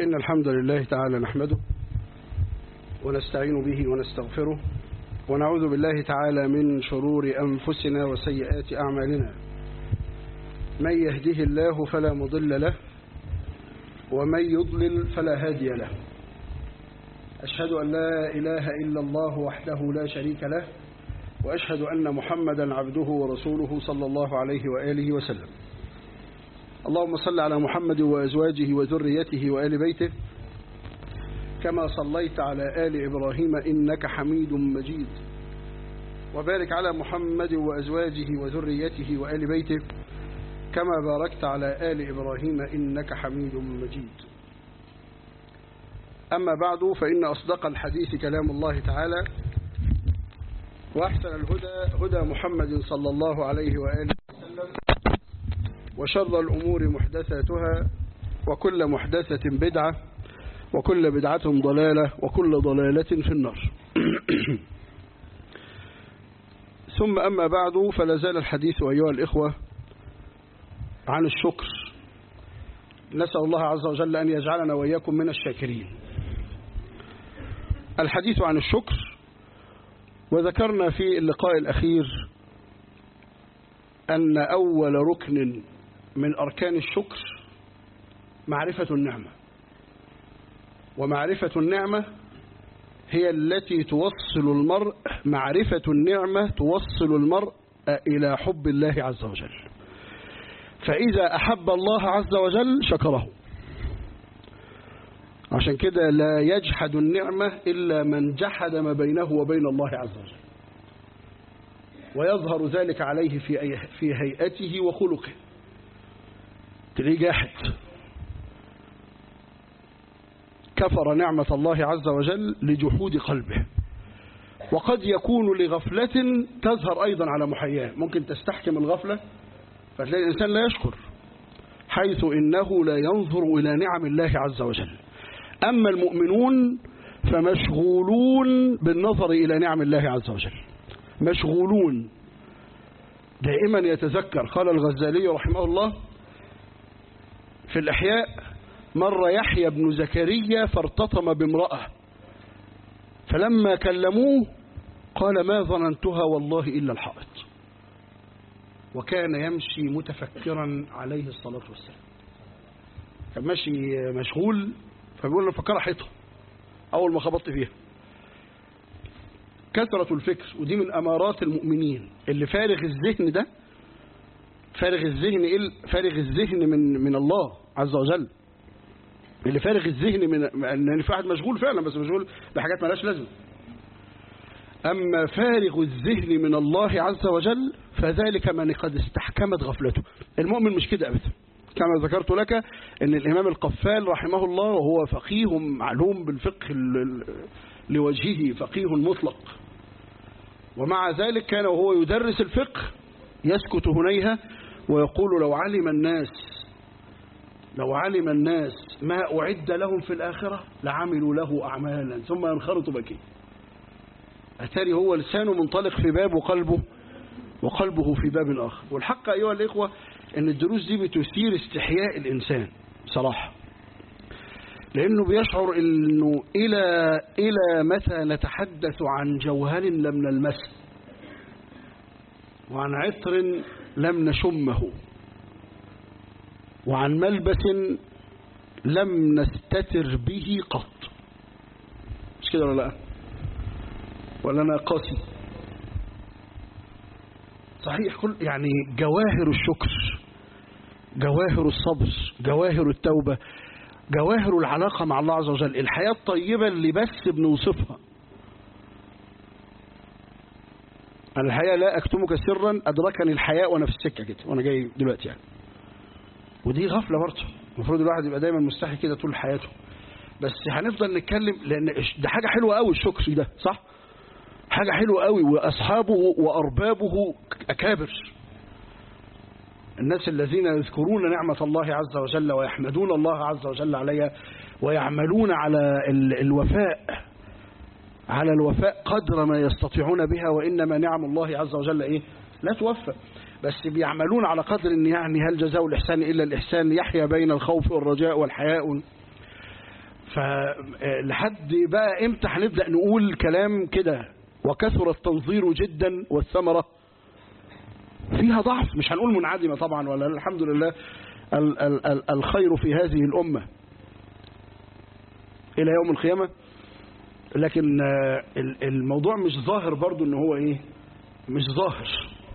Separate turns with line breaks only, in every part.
إن الحمد لله تعالى نحمده ونستعين به ونستغفره ونعوذ بالله تعالى من شرور أنفسنا وسيئات أعمالنا من يهده الله فلا مضل له ومن يضلل فلا هادي له أشهد أن لا إله إلا الله وحده لا شريك له وأشهد أن محمدا عبده ورسوله صلى الله عليه وآله وسلم اللهم صل على محمد وأزواجه وذريته وآل بيته كما صليت على آل إبراهيم إنك حميد مجيد وبارك على محمد وأزواجه وذريته وآل بيته كما باركت على آل إبراهيم إنك حميد مجيد أما بعد فإن أصدق الحديث كلام الله تعالى وأحسن الهدى هدى محمد صلى الله عليه وآله وسلم وشر الأمور محدثاتها وكل محدثة بدعة وكل بدعة ضلالة وكل ضلالة في النار ثم أما بعد فلازال الحديث أيها الإخوة عن الشكر نسأل الله عز وجل أن يجعلنا وإياكم من الشاكرين الحديث عن الشكر وذكرنا في اللقاء الأخير أن أول ركن من أركان الشكر معرفة النعمة ومعرفة النعمة هي التي توصل المرء معرفة النعمة توصل المرء إلى حب الله عز وجل فإذا أحب الله عز وجل شكره عشان كده لا يجحد النعمة إلا من جحد ما بينه وبين الله عز وجل ويظهر ذلك عليه في في هيئته وخلقه تلاقيه جاحد كفر نعمة الله عز وجل لجحود قلبه وقد يكون لغفلة تظهر أيضا على محياه ممكن تستحكم الغفلة فتلاقي الإنسان لا يشكر حيث إنه لا ينظر إلى نعم الله عز وجل أما المؤمنون فمشغولون بالنظر إلى نعم الله عز وجل مشغولون دائما يتذكر قال الغزالي رحمه الله في الإحياء مر يحيى بن زكريا فارتطم بامرأة فلما كلموه قال ما ظننتها والله إلا الحائط وكان يمشي متفكرا عليه الصلاة والسلام كان ماشي مشغول فبيقول له فكر حيطة أول ما خبطت فيها كثرة الفكر ودي من أمارات المؤمنين اللي فارغ الذهن ده فارغ الذهن إيه فارغ الذهن من من الله عز وجل اللي فارغ الذهن من ان في واحد مشغول فعلا بس مشغول بحاجات مالهاش لازمه اما فارغ الذهن من الله عز وجل فذلك من قد استحكمت غفلته المؤمن مش كده ابدا كما ذكرت لك ان الامام القفال رحمه الله وهو فقيه معلوم بالفقه لوجهه فقيه مطلق ومع ذلك كان وهو يدرس الفقه يسكت هنيها ويقول لو علم الناس لو علم الناس ما أعد لهم في الآخرة لعملوا له أعمالا ثم ينخرط بكي أتاري هو لسانه منطلق في باب وقلبه وقلبه في باب آخر والحق أيها الإخوة أن الدروس دي بتثير استحياء الإنسان صراحة لأنه بيشعر أنه إلى, إلى متى نتحدث عن جوهر لم نلمسه وعن عطر لم نشمه وعن ملبس لم نستتر به قط مش كده ولا لا ولا انا قاسي صحيح كل يعني جواهر الشكر جواهر الصبر جواهر التوبة جواهر العلاقة مع الله عز وجل الحياة الطيبة اللي بس بنوصفها أنا الحقيقة لا أكتمك سرا أدركني الحياء وأنا في السكة كده وأنا جاي دلوقتي يعني ودي غفلة برضه المفروض الواحد يبقى دايما مستحي كده طول حياته بس هنفضل نتكلم لأن ده حاجة حلوة قوي الشكر ده صح حاجة حلوة قوي وأصحابه وأربابه أكابر الناس الذين يذكرون نعمة الله عز وجل ويحمدون الله عز وجل عليها ويعملون على الوفاء على الوفاء قدر ما يستطيعون بها وإنما نعم الله عز وجل إيه لا توفى بس بيعملون على قدر ان يعني هل جزاء الإحسان إلا الإحسان يحيا بين الخوف والرجاء والحياء فلحد بقى امتى هنبدأ نقول كلام كده وكثر التنظير جدا والثمرة فيها ضعف مش هنقول منعدمة طبعا ولا الحمد لله ال ال ال الخير في هذه الأمة إلى يوم القيامة لكن الموضوع مش ظاهر برضو ان هو ايه مش ظاهر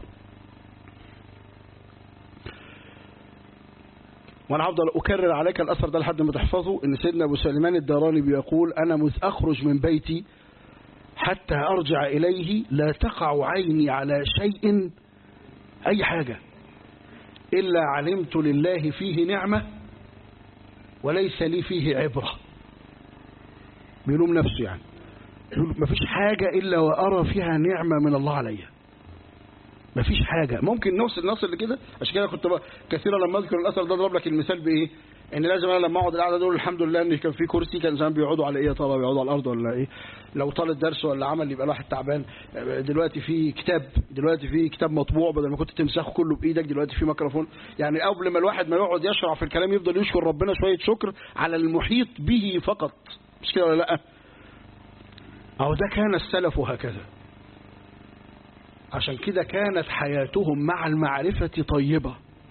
وانا هفضل اكرر عليك الاثر ده لحد ما تحفظه ان سيدنا ابو سليمان الداراني بيقول انا مذ اخرج من بيتي حتى ارجع اليه لا تقع عيني على شيء اي حاجة الا علمت لله فيه نعمة وليس لي فيه عبرة بيلوم نفسه يعني يقول مفيش حاجة الا وارى فيها نعمة من الله عليا مفيش حاجة ممكن نوصل نصل لكده عشان كده كنت كثيرا لما اذكر الاثر ده اضرب لك المثال بايه ان لازم انا لما اقعد القعده دول الحمد لله ان كان في كرسي كان زمان بيقعدوا على ايه يا ترى بيقعدوا على الارض ولا ايه لو طال الدرس ولا عمل يبقى الواحد تعبان دلوقتي في كتاب دلوقتي في كتاب مطبوع بدل ما كنت تمسحه كله بايدك دلوقتي في ميكروفون يعني قبل ما الواحد ما يقعد يشرع في الكلام يفضل يشكر ربنا شويه شكر على المحيط به فقط مش كده ولا لا اهو ده كان السلف هكذا عشان كده كانت حياتهم مع المعرفة طيبة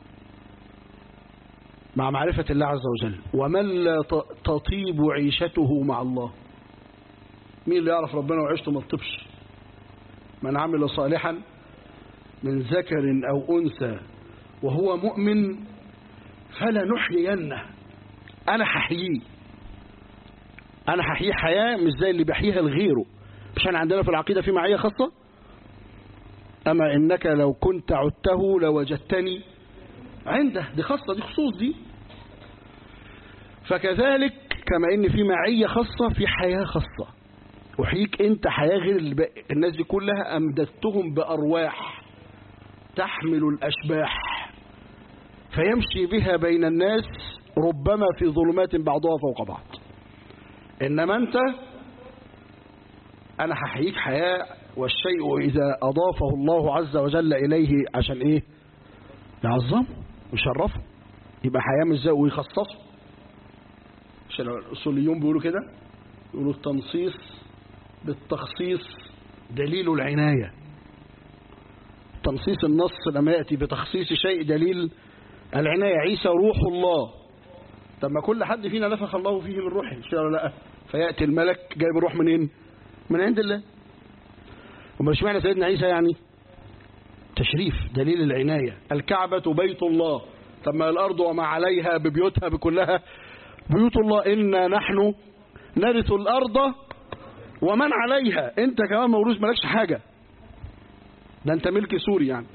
مع معرفة الله عز وجل ومن لا تطيب عيشته مع الله مين اللي يعرف ربنا وعيشته ما تطيبش من عمل صالحا من ذكر أو أنثى وهو مؤمن فلنحيينه أنا هحييه أنا هحييه حياة مش زي اللي بيحييها لغيره مش احنا عندنا في العقيدة في معية خاصة أما إنك لو كنت عدته لوجدتني عنده دي خاصة دي خصوص دي فكذلك كما إن في معية خاصة في حياة خاصة أحييك أنت حياة غير الناس دي كلها أمددتهم بأرواح تحمل الأشباح فيمشي بها بين الناس ربما في ظلمات بعضها فوق بعض إنما أنت أنا هحييك حياة والشيء إذا أضافه الله عز وجل إليه عشان إيه يعظمه ويشرفه يبقى حياة مش زي ويخصصه عشان الأصوليون بيقولوا كده يقولوا التنصيص بالتخصيص دليل العناية تنصيص النص لما يأتي بتخصيص شيء دليل العناية عيسى روح الله طب ما كل حد فينا نفخ الله فيه من روحه مش ولا لا فيأتي الملك جايب الروح منين من عند الله وما اشمعنى سيدنا عيسى يعني تشريف دليل العناية الكعبة بيت الله طب ما الأرض وما عليها ببيوتها بكلها بيوت الله إنا نحن نرث الأرض ومن عليها انت كمان موروث مالكش حاجة ده انت ملك سوري يعني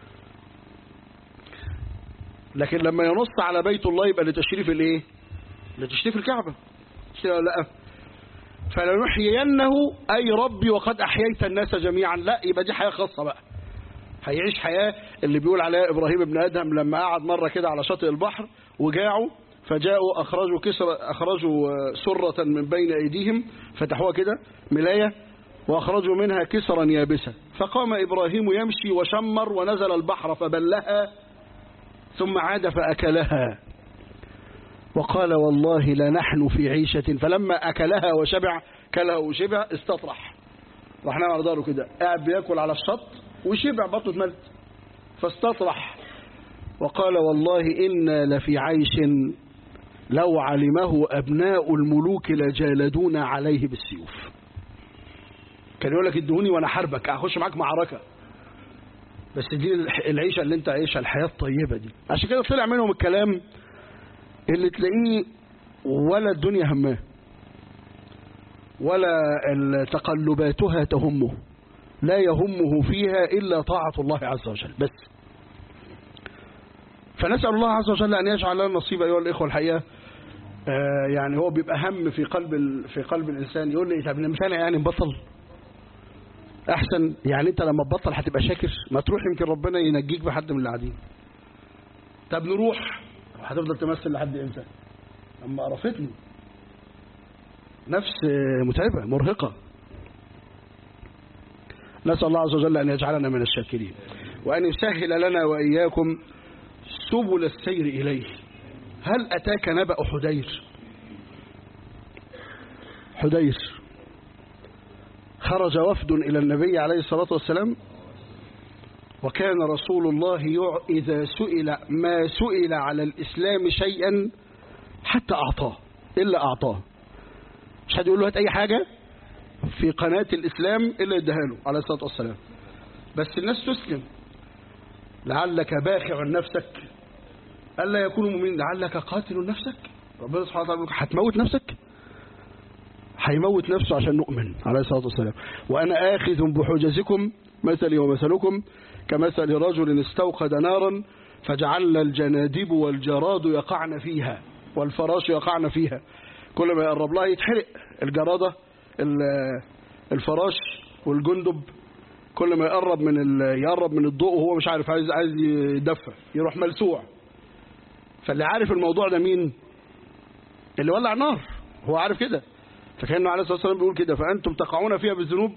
لكن لما ينص على بيت الله يبقى لتشريف الايه لتشريف الكعبة لا فلنحيينه أي ربي وقد أحييت الناس جميعا لا يبقى دي حياة خاصة بقى هيعيش حياة اللي بيقول عليها إبراهيم ابن آدم لما قعد مرة كده على شاطئ البحر وجاعوا فجاءوا أخرجوا كسر أخرجوا سرة من بين أيديهم فتحوها كده ملاية وأخرجوا منها كسرا يابسا فقام إبراهيم يمشي وشمر ونزل البحر فبلها ثم عاد فأكلها وقال والله لنحن في عيشة فلما أكلها وشبع كلها وشبع استطرح راح نام على داره كده قاعد بياكل على الشط وشبع بطنه اتملت فاستطرح وقال والله إنا لفي عيش لو علمه أبناء الملوك لجالدونا عليه بالسيوف كان يقول لك ادهوني وانا حربك اخش معاك معركة بس دي العيشة اللي انت عايشها الحياة الطيبة دي عشان كده طلع منهم الكلام اللي تلاقيه ولا الدنيا هماه ولا تقلباتها تهمه لا يهمه فيها إلا طاعة الله عز وجل بس فنسأل الله عز وجل أن يجعل لنا نصيب أيها الإخوة الحقيقة آه يعني هو بيبقى هم في قلب في قلب الإنسان يقول لي طب مش أنا يعني نبطل أحسن يعني أنت لما تبطل هتبقى شاكر ما تروح يمكن ربنا ينجيك بحد من اللي قاعدين طب نروح هتفضل تمثل لحد امتى اما قرفتني نفس متعبة مرهقة نسأل الله عز وجل أن يجعلنا من الشاكرين وأن يسهل لنا وإياكم سبل السير إليه هل أتاك نبأ حدير حدير خرج وفد إلى النبي عليه الصلاة والسلام وكان رسول الله يع... إذا سئل ما سئل على الإسلام شيئا حتى أعطاه إلا أعطاه مش حد يقول له هات أي حاجة في قناة الإسلام إلا يديها له عليه الصلاة والسلام بس الناس تسلم لعلك باخع نفسك ألا يكونوا مؤمنين لعلك قاتل نفسك ربنا سبحانه وتعالى يقول هتموت نفسك هيموت نفسه عشان نؤمن عليه الصلاة والسلام وأنا آخذ بحجزكم مثلي ومثلكم كمثل رجل استوقد نارا فجعل الجنادب والجراد يقعن فيها والفراش يقعن فيها كل ما يقرب لها يتحرق الجرادة الفراش والجندب كل ما يقرب من يقرب من الضوء وهو مش عارف عايز عايز يدفى يروح ملسوع فاللي عارف الموضوع ده مين اللي ولع نار هو عارف كده فكانه عليه الصلاه والسلام بيقول كده فانتم تقعون فيها بالذنوب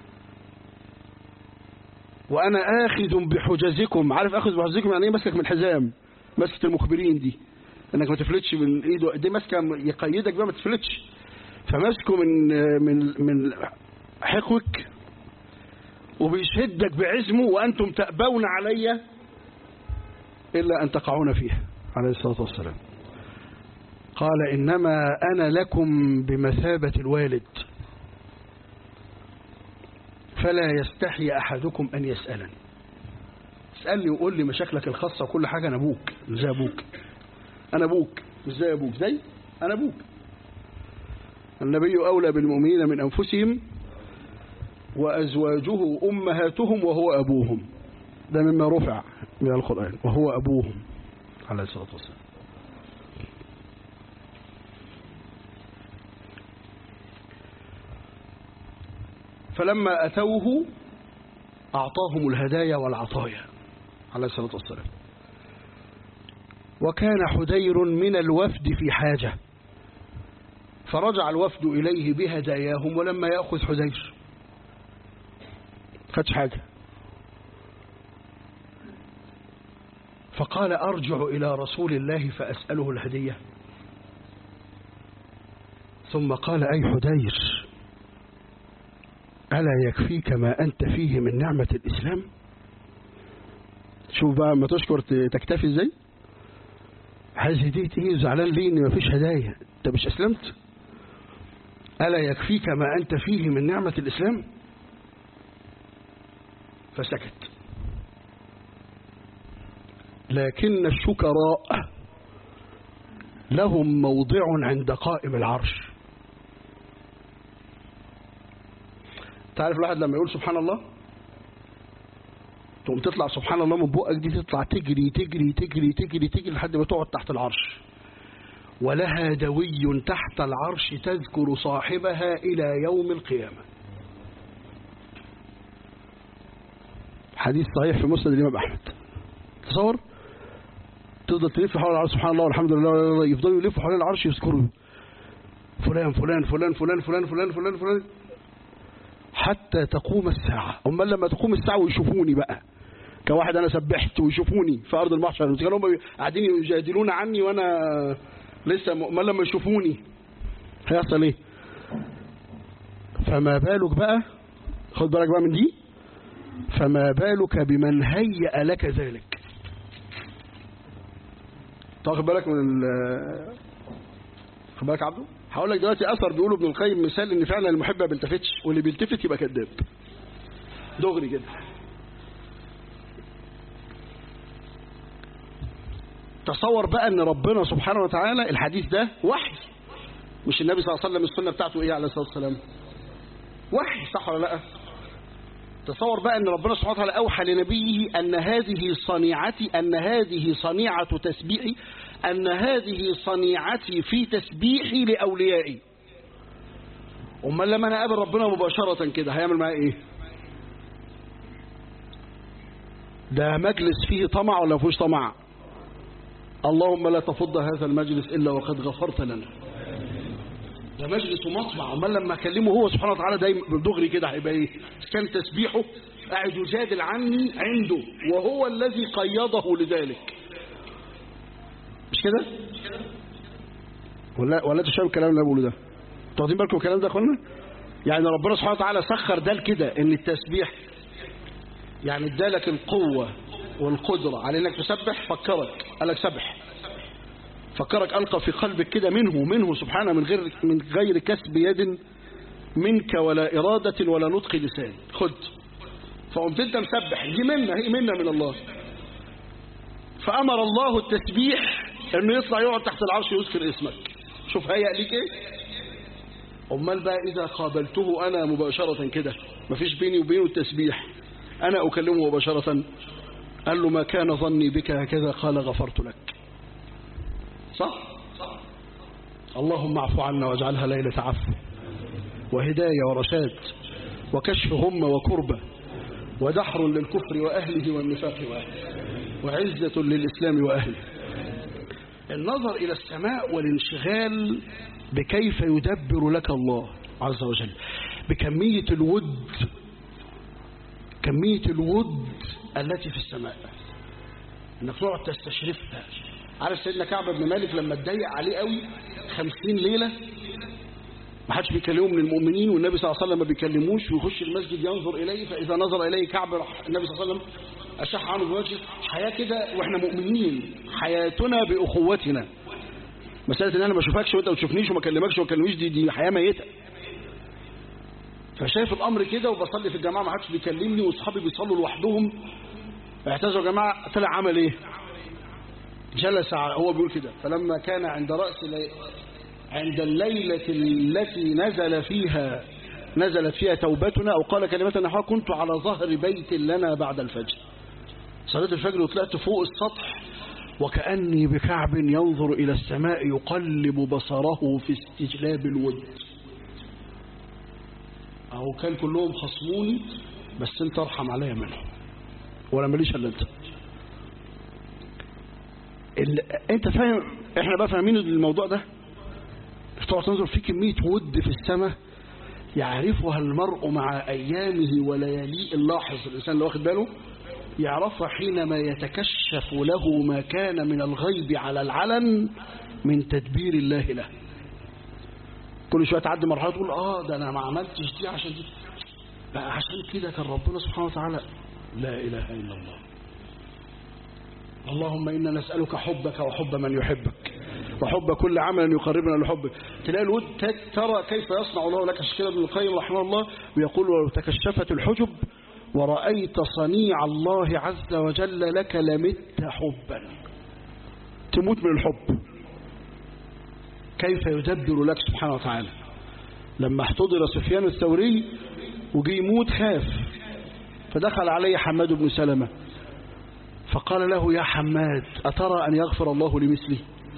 وانا اخذ بحجزكم عارف اخذ بحجزكم يعني ايه ماسكك من الحزام ماسكه المخبرين دي انك ما تفلتش من ايده دي ماسكه يقيدك بقى ما تفلتش فماسكه من من من حقوك وبيشدك بعزمه وانتم تأبون علي الا ان تقعون فيها عليه الصلاه والسلام قال انما انا لكم بمثابه الوالد فلا يستحي أحدكم أن يسألني اسألني وقول لي مشاكلك الخاصة وكل حاجة أنا أبوك مش زي أبوك أنا أبوك مش زي أبوك زي أنا أبوك النبي أولى بالمؤمنين من أنفسهم وأزواجه أمهاتهم وهو أبوهم ده مما رفع من القرآن وهو أبوهم عليه الصلاة والسلام فلما أتوه أعطاهم الهدايا والعطايا عليه الصلاة والسلام وكان حدير من الوفد في حاجة فرجع الوفد إليه بهداياهم ولما يأخذ حدير خدش حاجة فقال أرجع إلى رسول الله فأسأله الهدية ثم قال أي حدير ألا يكفيك ما أنت فيه من نعمة الإسلام شوف بقى ما تشكر تكتفي ازاي عايز هدية ايه زعلان ليه ان مفيش هدايا انت مش اسلمت ألا يكفيك ما أنت فيه من نعمة الإسلام فسكت لكن الشكراء لهم موضع عند قائم العرش تعرف الواحد لما يقول سبحان الله تقوم تطلع سبحان الله من بقك دي تطلع تجري تجري تجري تجري تجري لحد ما تقعد تحت العرش ولها دوي تحت العرش تذكر صاحبها إلى يوم القيامة حديث صحيح في مسند الإمام أحمد تصور تفضل تلف حول العرش سبحان الله والحمد لله يفضلوا يلفوا حول العرش يذكروا فلان فلان فلان فلان فلان فلان فلان فلان حتى تقوم الساعة أمال لما تقوم الساعة ويشوفوني بقى كواحد أنا سبحت ويشوفوني في أرض المحشر كانوا هم قاعدين يجادلون عني وأنا لسه أمال لما يشوفوني هيحصل إيه فما بالك بقى خد بالك بقى من دي فما بالك بمن هيأ لك ذلك تاخد بالك من خد بالك عبده هقول لك دلوقتي اثر بيقولوا ابن القيم مثال ان فعلا المحب ما بيلتفتش واللي بيلتفت يبقى كذاب دغري كده تصور بقى ان ربنا سبحانه وتعالى الحديث ده وحي مش النبي صلى الله عليه وسلم السنه بتاعته ايه عليه الصلاه والسلام وحي صح ولا لا تصور بقى ان ربنا سبحانه وتعالى اوحى لنبيه ان هذه صنيعتي ان هذه صنيعه تسبيحي أن هذه صنيعتي في تسبيحي لأوليائي أمال لما أنا أقابل ربنا مباشرة كده هيعمل معايا إيه ده مجلس فيه طمع ولا فيهوش طمع اللهم لا تفض هذا المجلس إلا وقد غفرت لنا ده مجلس ومطمع امال لما اكلمه هو سبحانه وتعالى دايما بالدغري كده هيبقى ايه كان تسبيحه قاعد يجادل عني عنده وهو الذي قيضه لذلك مش كده ولا ولا انت شايف الكلام اللي انا بقوله ده واخدين بالكم الكلام ده يا اخوانا يعني ربنا سبحانه وتعالى سخر ده كده ان التسبيح يعني ادالك القوة والقدرة على انك تسبح فكرك قال لك سبح فكرك ألقى في قلبك كده منه منه سبحانه من غير من غير كسب يد منك ولا إرادة ولا نطق لسان خد فقمت انت مسبح دي منة هي منة من الله فأمر الله التسبيح انه يطلع يقعد تحت العرش يذكر اسمك شوف هيأ ليك ايه امال بقى اذا قابلته انا مباشرة كده مفيش بيني وبينه التسبيح انا اكلمه مباشرة قال له ما كان ظني بك هكذا قال غفرت لك صح اللهم اعف عنا واجعلها ليلة عفو وهداية ورشاد وكشف غمة وكربة ودحر للكفر وأهله والنفاق وأهله وعزة للإسلام وأهله النظر إلى السماء والانشغال بكيف يدبر لك الله عز وجل بكمية الود كمية الود التي في السماء انك تقعد تستشرفها عارف سيدنا كعب بن مالك لما اتضايق عليه قوي خمسين ليلة ما حدش بيكلمه من المؤمنين والنبي صلى الله عليه وسلم ما بيكلموش ويخش المسجد ينظر إليه فإذا نظر إليه كعب راح النبي صلى الله عليه وسلم أشح عنه بوجه حياة كده وإحنا مؤمنين حياتنا بأخوتنا مسألة إن أنا ما أشوفكش وأنت ما تشوفنيش وما أكلمكش وما أكلمنيش دي دي حياة ميتة فشايف الأمر كده وبصلي في الجماعة ما حدش بيكلمني وأصحابي بيصلوا لوحدهم اعتذروا يا جماعة طلع عمل إيه؟ جلس هو بيقول كده فلما كان عند رأس لي... عند الليلة التي نزل فيها نزلت فيها توبتنا أو قال كلمة نحوها كنت على ظهر بيت لنا بعد الفجر صليت الفجر وطلعت فوق السطح وكأني بكعب ينظر إلى السماء يقلب بصره في استجلاب الود أو كان كلهم خصموني بس انت ارحم عليا منهم ولا ماليش الا انت ال... انت فاهم احنا بقى فاهمين الموضوع ده تقعد تنظر في كمية ود في السماء يعرفها المرء مع أيامه ولياليه اللاحظ الإنسان اللي واخد باله يعرفها حينما يتكشف له ما كان من الغيب على العلن من تدبير الله له كل شوية تعدي مرحلة تقول آه ده أنا ما عملتش دي عشان دي بقى عشان كده كان ربنا سبحانه وتعالى لا إله إلا الله اللهم إنا نسألك حبك وحب من يحبك وحب كل عمل يقربنا لحبك تلاقي الود ترى كيف يصنع الله لك عشان كده ابن القيم رحمه الله بيقول ولو تكشفت الحجب ورأيت صنيع الله عز وجل لك لمت حبا تموت من الحب كيف يدبر لك سبحانه وتعالى لما احتضر سفيان الثوري وجي يموت خاف فدخل عليه حماد بن سلمة فقال له يا حماد أترى أن يغفر الله لمثلي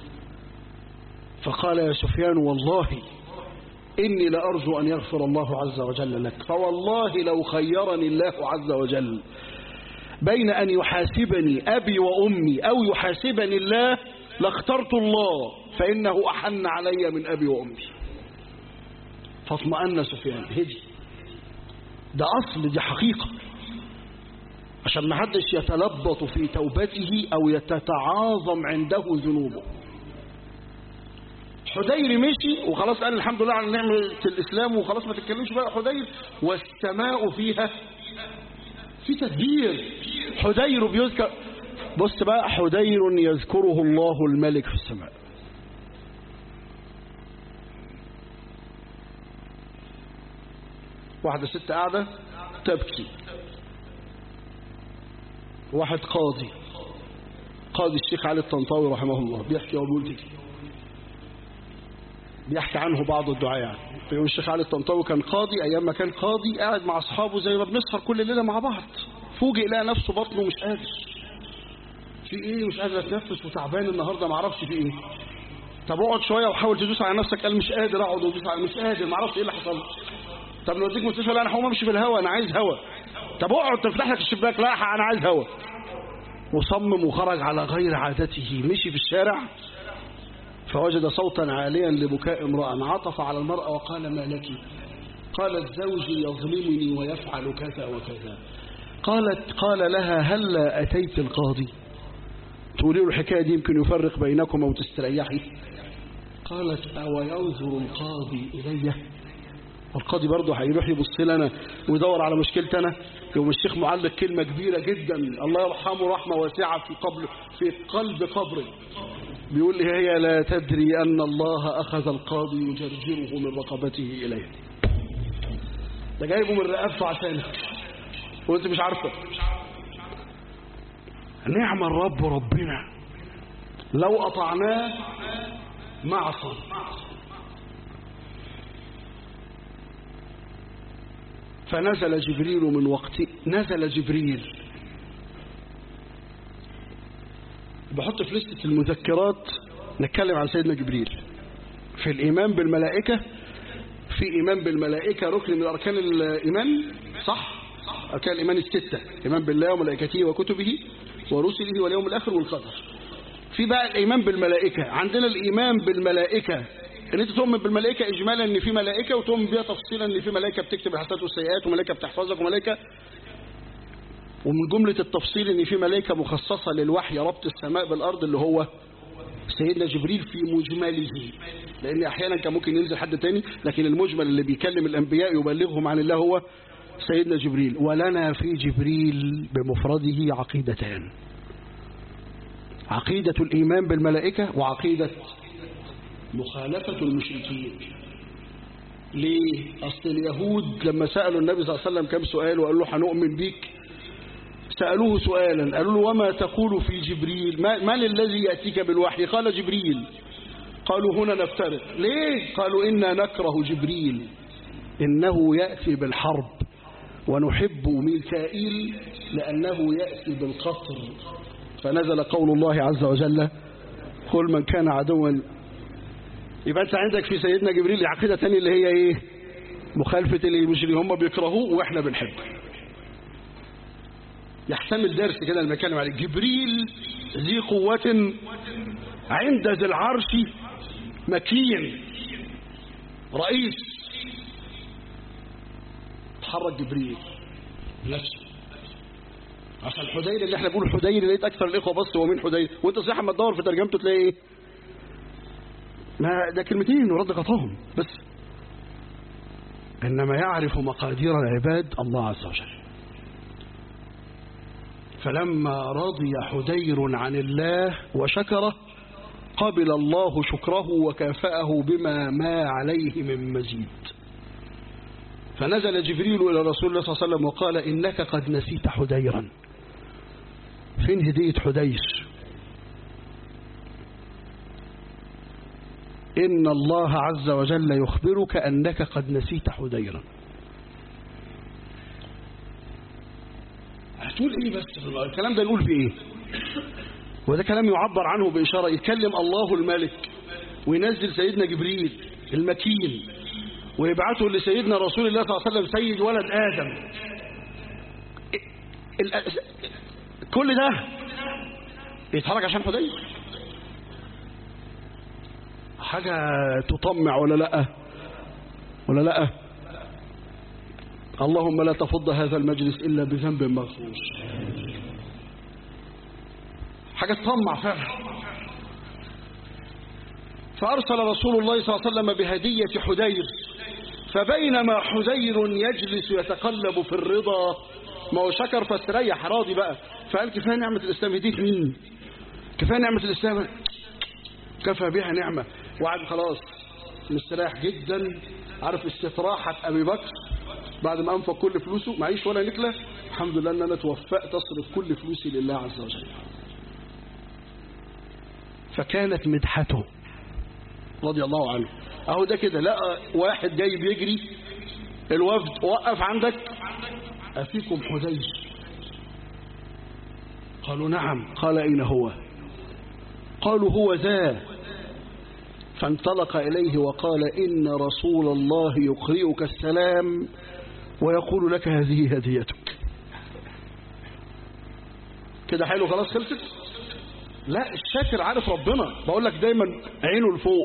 فقال يا سفيان والله إني لأرجو أن يغفر الله عز وجل لك فوالله لو خيرني الله عز وجل بين أن يحاسبني أبي وأمي أو يحاسبني الله لاخترت الله فإنه أحن علي من أبي وأمي فاطمأن سفيان هدي ده أصل دي حقيقة عشان ما حدش يتلبط في توبته أو يتتعاظم عنده ذنوبه حدير مشي وخلاص قال الحمد لله على نعمة الإسلام وخلاص ما تتكلمش بقى حدير والسماء فيها في تدبير حدير بيذكر بص بقى حدير يذكره الله الملك في السماء واحدة ست قاعدة تبكي واحد قاضي قاضي الشيخ علي الطنطاوي رحمه الله بيحكي وبيقول كده بيحكي عنه بعض الدعاء يعني بيقول الشيخ علي الطنطاوي كان قاضي ايام ما كان قاضي قاعد مع اصحابه زي ما بنسهر كل ليله مع بعض فوجئ لقى نفسه بطنه مش قادر في ايه مش قادر اتنفس وتعبان النهارده ما اعرفش في ايه طب اقعد شويه وحاول تدوس على نفسك قال مش قادر اقعد وادوس على مش قادر ما اعرفش ايه اللي حصل طب نوديك مستشفى لا انا هقوم امشي في الهواء انا عايز هواء طب اقعد تفتح لك الشباك لا انا عايز هواء وصمم وخرج على غير عادته مشي في الشارع فوجد صوتا عاليا لبكاء امرأة عطف على المرأة وقال ما لك قالت زوجي يظلمني ويفعل كذا وكذا قالت قال لها هلا أتيت القاضي تقولي له الحكاية دي يمكن يفرق بينكم وتستريحي قالت أو ينظر القاضي إلي القاضي برضه هيروح يبص لنا ويدور على مشكلتي انا يوم الشيخ معلق كلمة كبيرة جدا الله يرحمه رحمة واسعة في قبر في قلب قبره بيقول لي هي لا تدري أن الله أخذ القاضي يجرجره من رقبته إليه ده جايبه من رقبته عشانك وانت مش عارفه نعم الرب ربنا لو أطعناه ما عصى فنزل جبريل من وقت نزل جبريل بحط في لستة المذكرات نتكلم عن سيدنا جبريل في الإيمان بالملائكة في إيمان بالملائكة ركن من أركان الإيمان صح أركان الإيمان الستة إيمان بالله وملائكته وكتبه ورسله واليوم الآخر والقدر في بقى الإيمان بالملائكة عندنا الإيمان بالملائكة ان انت تؤمن بالملائكه اجمالا ان في ملائكه وتؤمن بها تفصيلا ان في ملائكه بتكتب الحسنات والسيئات وملائكه بتحفظك وملائكه ومن جمله التفصيل ان في ملائكه مخصصه للوحي ربط السماء بالارض اللي هو سيدنا جبريل في مجمله لان احيانا كان ممكن ينزل حد تاني لكن المجمل اللي بيكلم الانبياء يبلغهم عن الله هو سيدنا جبريل ولنا في جبريل بمفرده عقيدتان عقيدة الإيمان بالملائكة وعقيدة مخالفة المشركين ليه؟ أصل اليهود لما سألوا النبي صلى الله عليه وسلم كم سؤال وقالوا له هنؤمن بيك سألوه سؤالا قالوا له وما تقول في جبريل ما من الذي يأتيك بالوحي قال جبريل قالوا هنا نفترق ليه قالوا إنا نكره جبريل إنه يأتي بالحرب ونحب ميكائيل لأنه يأتي بالقطر فنزل قول الله عز وجل كل من كان عدوا يبقى انت عندك في سيدنا جبريل عقيدة تانية اللي هي ايه مخالفة المشركين هم بيكرهوه واحنا بنحبه يحتمل درس كده لما نتكلم عليه جبريل ذي قوة عند ذي العرش مكين رئيس تحرك جبريل بنفسه عشان حدير اللي احنا بنقول حدير لقيت اكثر الاخوه بص هو مين حدير وانت صحيح اما تدور في ترجمته تلاقي ايه ما ده كلمتين ورد غطاهم بس انما يعرف مقادير العباد الله عز وجل فلما رضي حدير عن الله وشكره قبل الله شكره وكافأه بما ما عليه من مزيد فنزل جبريل إلى رسول الله صلى الله عليه وسلم وقال إنك قد نسيت حديرا فين هدية حدير إن الله عز وجل يخبرك أنك قد نسيت حديرا هتقول إيه بس الكلام ده يقول في إيه وده كلام يعبر عنه بإشارة يتكلم الله الملك وينزل سيدنا جبريل المكين ويبعثه لسيدنا رسول الله صلى الله عليه وسلم سيد ولد آدم كل ده يتحرك عشان حديث حاجة تطمع ولا لا ولا لا اللهم لا تفض هذا المجلس إلا بذنب مغفور حاجة تطمع فعلا فأرسل رسول الله صلى الله عليه وسلم بهدية حدير فبينما حدير يجلس يتقلب في الرضا ما هو شكر فاستريح راضي بقى فقال كفاية نعمة الإسلام هديت مين كفاية نعمة الإسلام كفى بها نعمة وقعد خلاص مستريح جدا عارف استراحة أبي بكر بعد ما أنفق كل فلوسه معيش ولا نكلة الحمد لله أن أنا توفقت أصرف كل فلوسي لله عز وجل فكانت مدحته رضي الله عنه اهو ده كده لقى واحد جاي بيجري الوفد وقف عندك أفيكم حديث قالوا نعم قال أين هو قالوا هو ذا فانطلق إليه وقال إن رسول الله يقرئك السلام ويقول لك هذه هديتك كده حلو خلاص خلصت لا الشاكر عارف ربنا بقول لك دايما عينه لفوق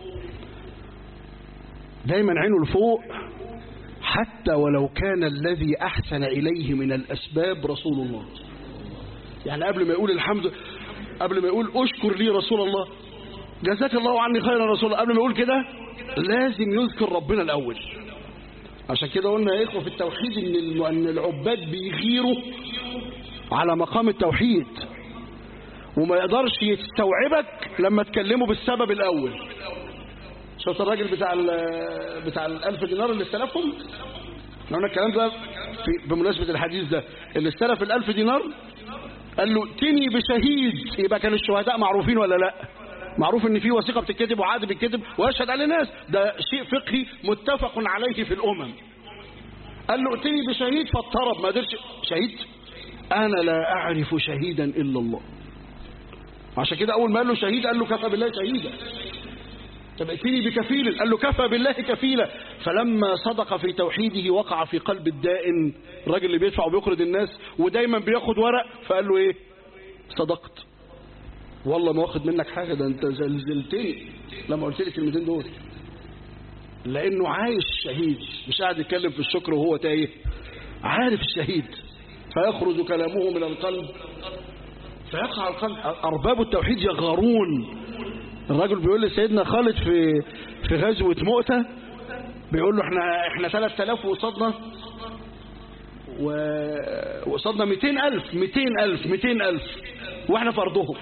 دايما عينه لفوق حتى ولو كان الذي أحسن إليه من الأسباب رسول الله يعني قبل ما يقول الحمد قبل ما يقول أشكر لي رسول الله جزاك الله عني خيرا رسول الله قبل ما يقول كده لازم يذكر ربنا الأول عشان كده قلنا يا إخوة في التوحيد إن الم- إن العباد بيغيروا على مقام التوحيد وما يقدرش يستوعبك لما تكلمه بالسبب الأول شفت الراجل بتاع ال- بتاع الألف دينار اللي استلفهم احنا قلنا الكلام ده في بمناسبة الحديث ده اللي استلف الألف دينار قال له ائتني بشهيد يبقى كان الشهداء معروفين ولا لا معروف ان في وثيقه بتتكتب وعقد بيتكتب ويشهد عليه ناس ده شيء فقهي متفق عليه في الامم قال له ائتني بشهيد فاضطرب ما قدرش شهيد انا لا اعرف شهيدا الا الله عشان كده اول ما قال له شهيد قال له كفى بالله شهيدا طب ائتني بكفيل قال له كفى بالله كفيلا فلما صدق في توحيده وقع في قلب الدائن الراجل اللي بيدفع وبيقرض الناس ودايما بياخد ورق فقال له ايه صدقت والله ما واخد منك حاجة ده انت زلزلتني لما قلت لي الكلمتين دول لانه عايش شهيد مش قاعد يتكلم في الشكر وهو تايه عارف الشهيد فيخرج كلامه من القلب فيقع القلب ارباب التوحيد يغارون الراجل بيقول لسيدنا خالد في في غزوة مؤتة بيقول له احنا احنا 3000 وقصادنا و- وقصادنا 200000 200000 200000 واحنا في ارضهم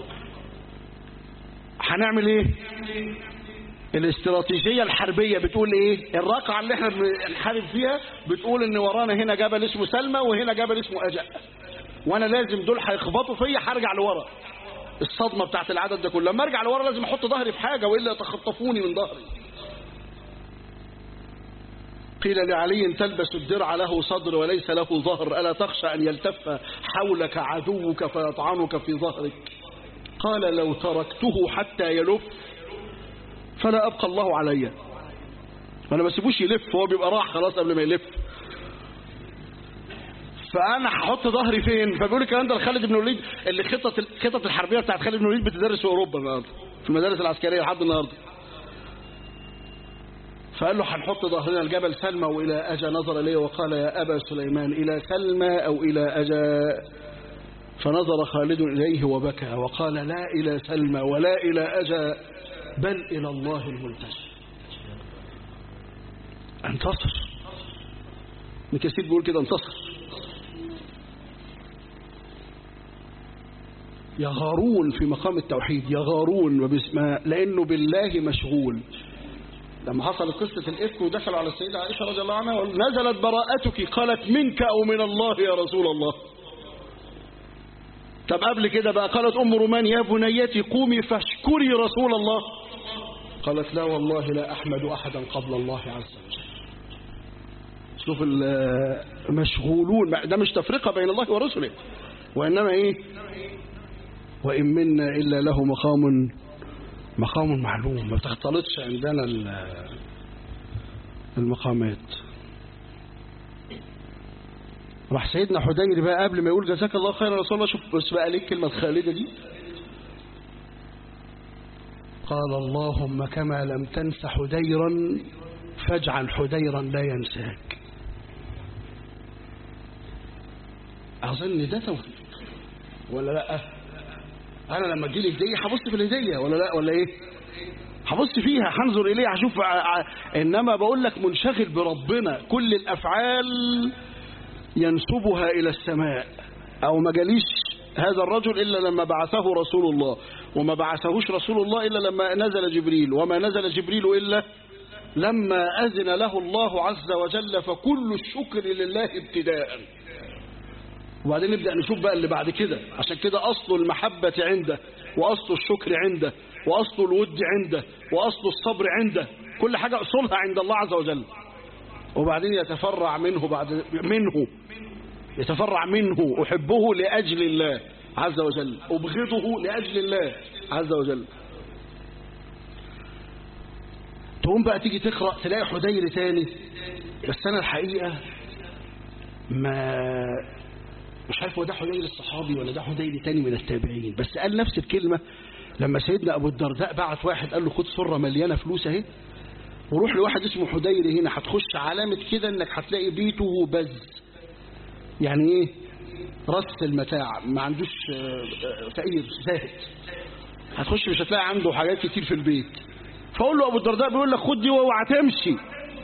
هنعمل ايه الاستراتيجية الحربية بتقول ايه الرقعة اللي احنا بنحارب فيها بتقول ان ورانا هنا جبل اسمه سلمى وهنا جبل اسمه اجأ وانا لازم دول هيخبطوا فيا هرجع لورا الصدمة بتاعت العدد ده كله لما ارجع لورا لازم احط ظهري في حاجة والا يتخطفوني من ظهري قيل لعلي تلبس الدرع له صدر وليس له ظهر ألا تخشى أن يلتف حولك عدوك فيطعنك في ظهرك قال لو تركته حتى يلف فلا أبقى الله علي أنا ما سيبوش يلف هو بيبقى راح خلاص قبل ما يلف فانا هحط ظهري فين فبيقول الكلام ده لخالد بن الوليد اللي خطط الخطط الحربيه بتاعت خالد بن الوليد بتدرس في اوروبا النهارده في المدارس العسكريه لحد النهارده فقال له هنحط ظهرنا الجبل سلمى والى اجا نظر اليه وقال يا ابا سليمان الى سلمى او الى اجا فنظر خالد اليه وبكى وقال لا الى سلمى ولا الى اجا بل الى الله الملتجا انتصر ابن كثير بيقول كده انتصر يغارون في مقام التوحيد يغارون وباسم لانه بالله مشغول لما حصلت قصة الإفك ودخلوا على السيدة عائشة رضي الله عنها نزلت براءتك قالت منك أو من الله يا رسول الله طب قبل كده بقى قالت أم رومان يا بنيتي قومي فاشكري رسول الله قالت لا والله لا أحمد أحدا قبل الله عز وجل شوف المشغولون ده مش تفرقة بين الله ورسله وإنما إيه وإن منا إلا له مقام مقام معلوم ما بتختلطش عندنا ال- المقامات راح سيدنا حدير بقى قبل ما يقول جزاك الله خيرا رسول الله شوف بس بقى ليه الكلمة الخالدة دي قال اللهم كما لم تنس حديرا فاجعل حديرا لا ينساك أظن ده توفيق ولا لا انا لما تجيلي هديه هبص في الهديه ولا لا ولا ايه هبص فيها هنظر اليها هشوف ع- ع- انما بقول لك منشغل بربنا كل الافعال ينسبها الى السماء او ما جاليش هذا الرجل الا لما بعثه رسول الله وما بعثهوش رسول الله الا لما نزل جبريل وما نزل جبريل الا لما اذن له الله عز وجل فكل الشكر لله ابتداء وبعدين نبدأ نشوف بقى اللي بعد كده عشان كده أصل المحبة عنده وأصل الشكر عنده وأصل الود عنده وأصل الصبر عنده كل حاجة أصولها عند الله عز وجل وبعدين يتفرع منه بعد منه يتفرع منه أحبه لأجل الله عز وجل أبغضه لأجل الله عز وجل تقوم بقى تيجي تقرأ تلاقي حدير تاني بس أنا الحقيقة ما مش عارف هو ده حدير الصحابي ولا ده حدير تاني من التابعين بس قال نفس الكلمة لما سيدنا أبو الدرداء بعت واحد قال له خد سرة مليانة فلوس اهي وروح لواحد اسمه حدير هنا هتخش علامة كده انك هتلاقي بيته بز يعني ايه رص المتاع ما عندوش آه، آه، فقير زاهد هتخش مش هتلاقي عنده حاجات كتير في البيت فاقول له ابو الدرداء بيقول لك خد دي واوعى تمشي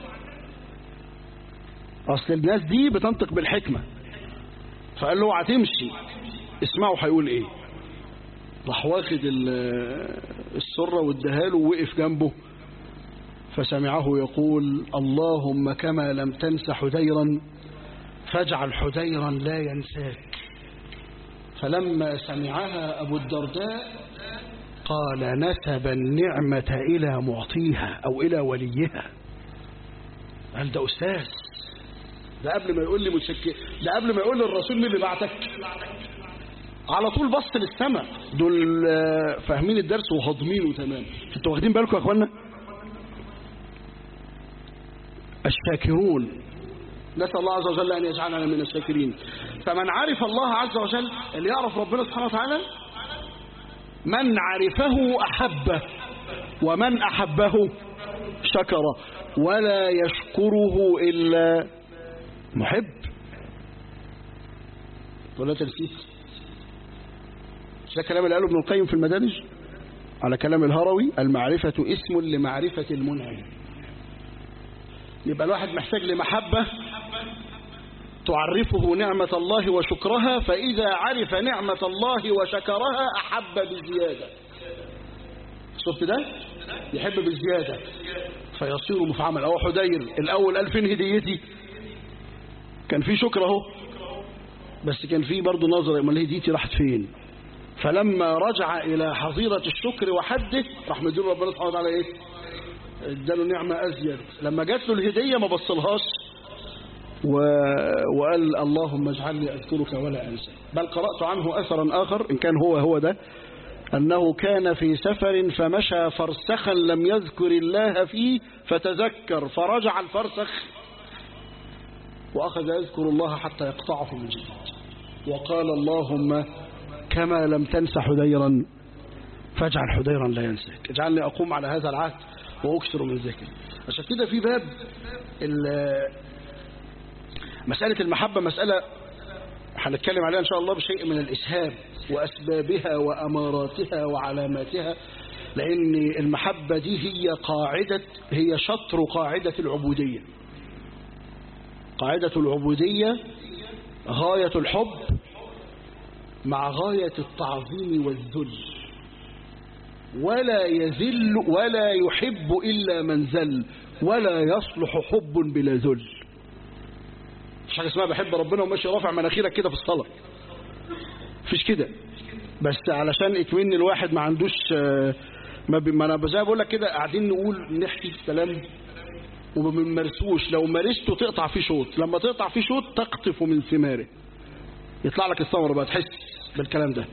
اصل الناس دي بتنطق بالحكمه فقال له اوعى تمشي اسمعوا هيقول ايه راح واخد السره واداها له ووقف جنبه فسمعه يقول اللهم كما لم تنس حديرا فاجعل حديرا لا ينساك فلما سمعها أبو الدرداء قال نسب النعمة إلى معطيها أو إلى وليها قال ده أستاذ ده قبل ما يقول لي متشكر ده قبل ما يقول للرسول مين اللي بعتك على طول بص للسماء دول فاهمين الدرس وهاضمينه تمام انتوا واخدين بالكم يا اخوانا الشاكرون نسأل الله عز وجل أن يجعلنا من الشاكرين فمن عرف الله عز وجل اللي يعرف ربنا سبحانه وتعالى من عرفه أحبه ومن أحبه شكر ولا يشكره إلا محب ولا تنسيت ده كلام اللي قاله ابن القيم في المدارج على كلام الهروي المعرفة اسم لمعرفة المنعم يبقى الواحد محتاج لمحبة تعرفه نعمة الله وشكرها فإذا عرف نعمة الله وشكرها أحب بزيادة شفت ده يحب بالزيادة فيصير مفعما أو حدير الأول قال فين هديتي كان في شكر اهو بس كان في برضه نظر امال هديتي راحت فين فلما رجع إلى حظيرة الشكر وحده راح مدير ربنا سبحانه وتعالى إيه اداله نعمة أزيد لما جات له الهدية ما بصلهاش و... وقال اللهم اجعلني أذكرك ولا أنسى بل قرأت عنه أثرا آخر إن كان هو هو ده أنه كان في سفر فمشى فرسخا لم يذكر الله فيه فتذكر فرجع الفرسخ وأخذ يذكر الله حتى يقطعه من جديد وقال اللهم كما لم تنس حديرا فاجعل حديرا لا ينساك اجعلني أقوم على هذا العهد وأكثر من ذكر عشان كده في باب مسألة المحبة مسألة هنتكلم عليها إن شاء الله بشيء من الإسهاب وأسبابها وأماراتها وعلاماتها لأن المحبة دي هي قاعدة هي شطر قاعدة العبودية قاعدة العبودية غاية الحب مع غاية التعظيم والذل ولا يذل ولا يحب إلا من ذل ولا يصلح حب بلا ذل مش حاجة اسمها بحب ربنا وماشي رافع مناخيرك كده في الصلاة مفيش كده بس علشان اكمن الواحد ما عندوش ما, ب... ما انا زي بقول لك كده قاعدين نقول نحكي في كلام وما بنمارسوش لو مارسته تقطع فيه شوط لما تقطع فيه شوط تقطف من ثماره يطلع لك الثمر بقى تحس بالكلام ده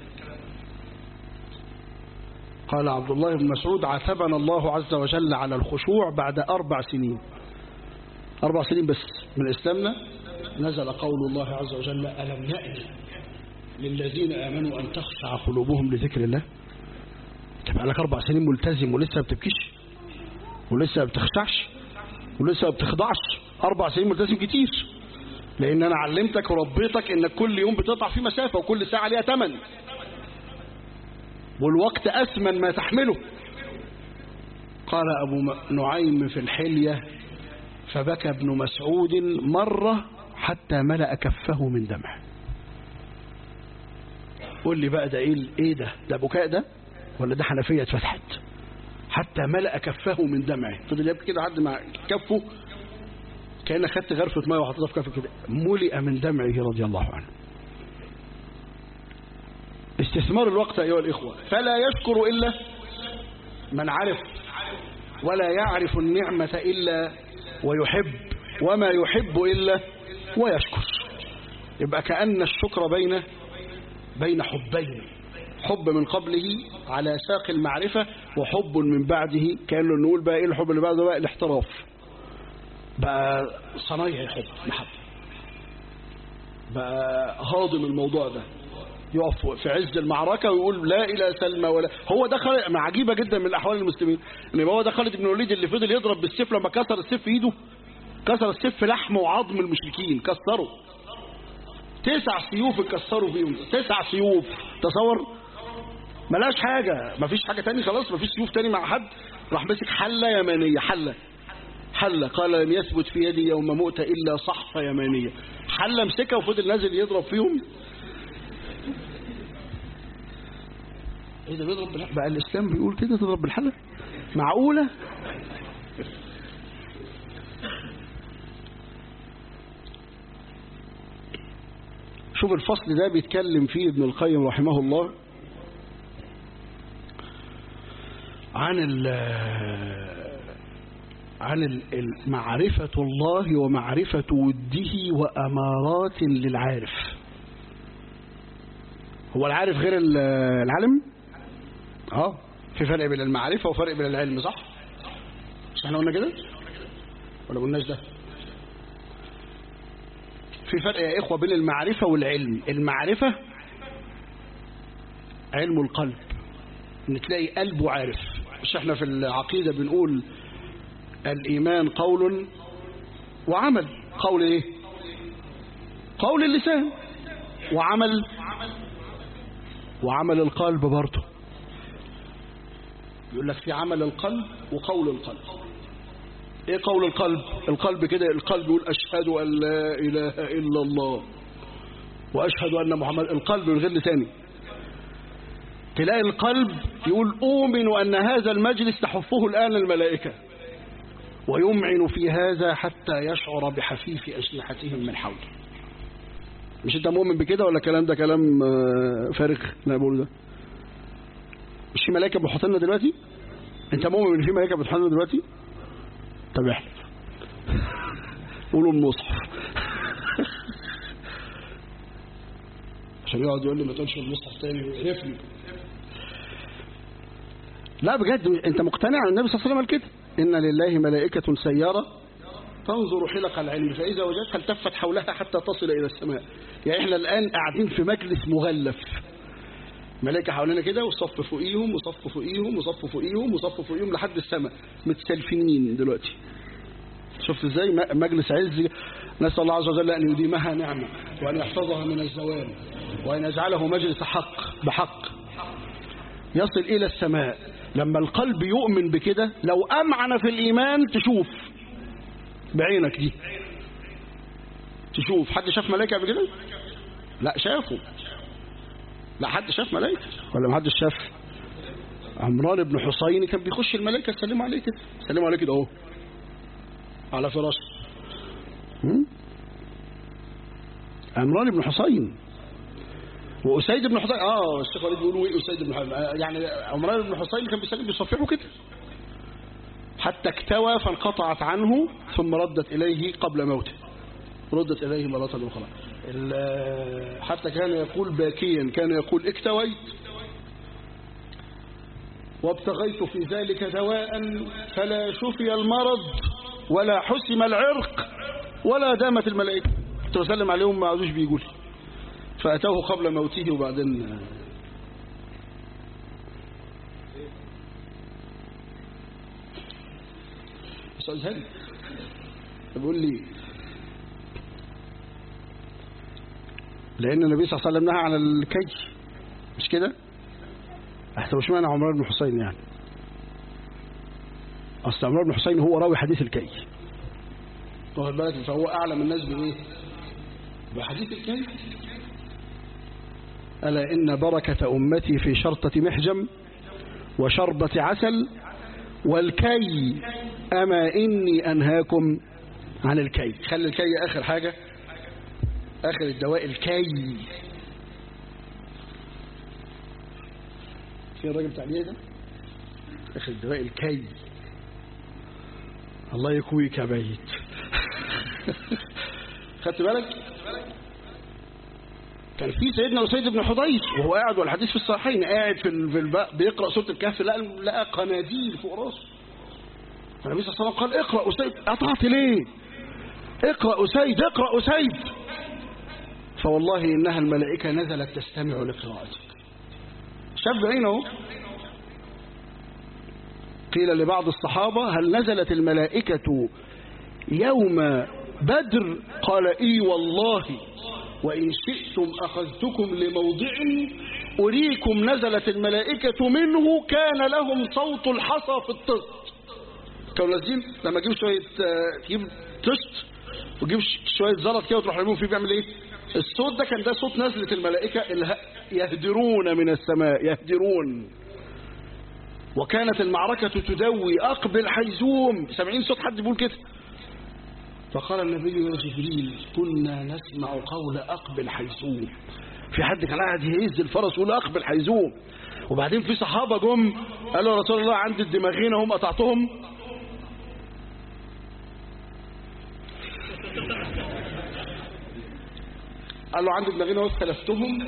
قال عبد الله بن مسعود عاتبنا الله عز وجل على الخشوع بعد أربع سنين أربع سنين بس من إسلامنا نزل قول الله عز وجل ألم يأن للذين آمنوا أن تخشع قلوبهم لذكر الله تبقى لك أربع سنين ملتزم ولسه ما بتبكيش ولسه ما بتخشعش ولسه ما بتخضعش أربع سنين ملتزم كتير لأن أنا علمتك وربيتك إنك كل يوم بتقطع فيه مسافة وكل ساعة ليها ثمن والوقت أثمن ما تحمله قال أبو نعيم في الحلية فبكى ابن مسعود مرة حتى ملأ كفه من دمع قول لي بقى ده ايه ايه ده ده بكاء ده ولا ده حنفية اتفتحت حتى ملأ كفه من دمعه فضل يبكي كده لحد ما كفه كأنك خدت غرفة ميه وحطيتها في كفه كده ملئ من دمعه رضي الله عنه استثمار الوقت أيها الإخوة فلا يشكر إلا من عرف ولا يعرف النعمة إلا ويحب وما يحب إلا ويشكر يبقى كأن الشكر بين بين حبين حب من قبله على ساق المعرفة وحب من بعده كأنه نقول بقى إيه الحب اللي بعده بقى الاحتراف بقى صنايع الحب محبة بقى هاضم الموضوع ده يقف في عز المعركة ويقول لا إلى سلمى ولا هو ده خالد مع عجيبة جدا من الأحوال المسلمين إن هو ده خالد بن الوليد اللي فضل يضرب بالسيف لما كسر السيف في إيده كسر السيف في لحم وعظم المشركين كسروا تسع سيوف اتكسروا فيهم تسع سيوف تصور ملاش حاجة مفيش حاجة تاني خلاص مفيش سيوف تاني مع حد راح مسك حلة يمانية حلة حلة قال لم يثبت في يدي يوم مؤتة إلا صحفة يمانية حلة مسكها وفضل نازل يضرب فيهم ايه ده بيضرب بالحلة بقى الإسلام بيقول كده تضرب بالحلة معقولة شوف الفصل ده بيتكلم فيه ابن القيم رحمه الله عن ال عن ال- معرفة الله ومعرفة وده وأمارات للعارف هو العارف غير ال- العالم اه في فرق بين المعرفة وفرق بين العلم صح مش احنا قلنا كده ولا ما قلناش ده في فرق يا إخوة بين المعرفة والعلم المعرفة علم القلب ان تلاقي قلبه عارف مش احنا في العقيدة بنقول الإيمان قول وعمل قول ايه قول اللسان وعمل وعمل القلب برضه يقول لك في عمل القلب وقول القلب ايه قول القلب القلب كده القلب يقول اشهد ان لا اله الا الله واشهد ان محمد القلب من غير لساني تلاقي القلب يقول أؤمن أن هذا المجلس تحفه الآن الملائكة ويمعن في هذا حتى يشعر بحفيف أجنحتهم من حوله مش انت مؤمن بكده ولا الكلام ده كلام آه، فارغ لا بقول ده مش في ملائكة بتحطنا دلوقتي انت مؤمن ان في ملائكة بتحطنا دلوقتي طب احلف قولوا المصحف عشان يقعد يقول لي ما تقولش المصحف تاني ويقرفني لا بجد انت مقتنع ان النبي صلى الله عليه وسلم قال كده ان لله ملائكة سيارة تنظر حلق العلم فإذا وجدتها التفت حولها حتى تصل إلى السماء يعني احنا الآن قاعدين في مجلس مغلف ملائكة حوالينا كده وصف فوقيهم وصف فوقيهم وصف فوقيهم وصف فوقيهم لحد السماء متسلفين دلوقتي شفت ازاي م- مجلس عز نسأل الله عز وجل أن يديمها نعمة وأن يحفظها من الزوال وأن يجعله مجلس حق بحق يصل إلى السماء لما القلب يؤمن بكده لو أمعن في الإيمان تشوف بعينك دي تشوف حد شاف ملائكة قبل كده لا شافوا لا حد شاف ملائكة ولا ما حدش شاف عمران بن حسين كان بيخش الملائكة يسلموا عليه كده يسلموا عليه كده اهو على فراشه هم؟ عمران بن حسين وأسيد بن حسين اه الشيخ وليد بيقولوا ايه أسيد بن حسين يعني عمران بن حسين كان بيسلم بيصفحه كده حتى اكتوى فانقطعت عنه ثم ردت إليه قبل موته ردت إليه مرة أخرى ال- حتى كان يقول باكيا كان يقول اكتويت وابتغيت في ذلك دواء فلا شفي المرض ولا حسم العرق ولا دامت الملائكة كنت بسلم عليهم ما عادوش بيقول فأتوه قبل موته وبعدين أستاذ هاني بيقول لي لأن النبي صلى الله عليه وسلم نهى عن الكي مش كده؟ أحسن مش معنى عمران بن حسين يعني أصل عمران بن حسين هو راوي حديث الكي واخد بالك فهو أعلم الناس بإيه؟ بحديث الكي ألا إن بركة أمتي في شرطة محجم وشربة عسل والكي أما إني أنهاكم عن الكي خلي الكي آخر حاجة آخر الدواء الكي في الراجل بتاع اليد ده آخر الدواء الكي الله يكويك يا بيت خدت بالك كان في سيدنا أسيد بن حضير وهو قاعد والحديث في الصحيحين قاعد في ال- في الب- بيقرأ سورة الكهف لقى لقى قناديل فوق راسه فالنبي صلى الله عليه وسلم قال اقرأ أسيد قطعت ليه اقرأ أسيد اقرأ أسيد فوالله إنها الملائكة نزلت تستمع لقراءتك شاف بعينه قيل لبعض الصحابة هل نزلت الملائكة يوم بدر قال إي والله وإن شئتم أخذتكم لموضع أريكم نزلت الملائكة منه كان لهم صوت الحصى في الطست كانوا نازلين لما تجيب شوية آه، تجيب طست وتجيب ش- شوية زلط كده وتروح رميهم فيه بيعمل ايه الصوت ده كان ده صوت نزلة الملائكة اللي ه- يهدرون من السماء يهدرون وكانت المعركة تدوي أقبل حيزوم سامعين صوت حد بيقول كده فقال النبي يا جبريل كنا نسمع قول أقبل حيزوم في حد كان قاعد يهز الفرس ويقول أقبل حيزوم وبعدين في صحابة جم قالوا يا رسول الله عندي الدماغين هم قطعتهم قال له عندي دماغين اهو استلفتهم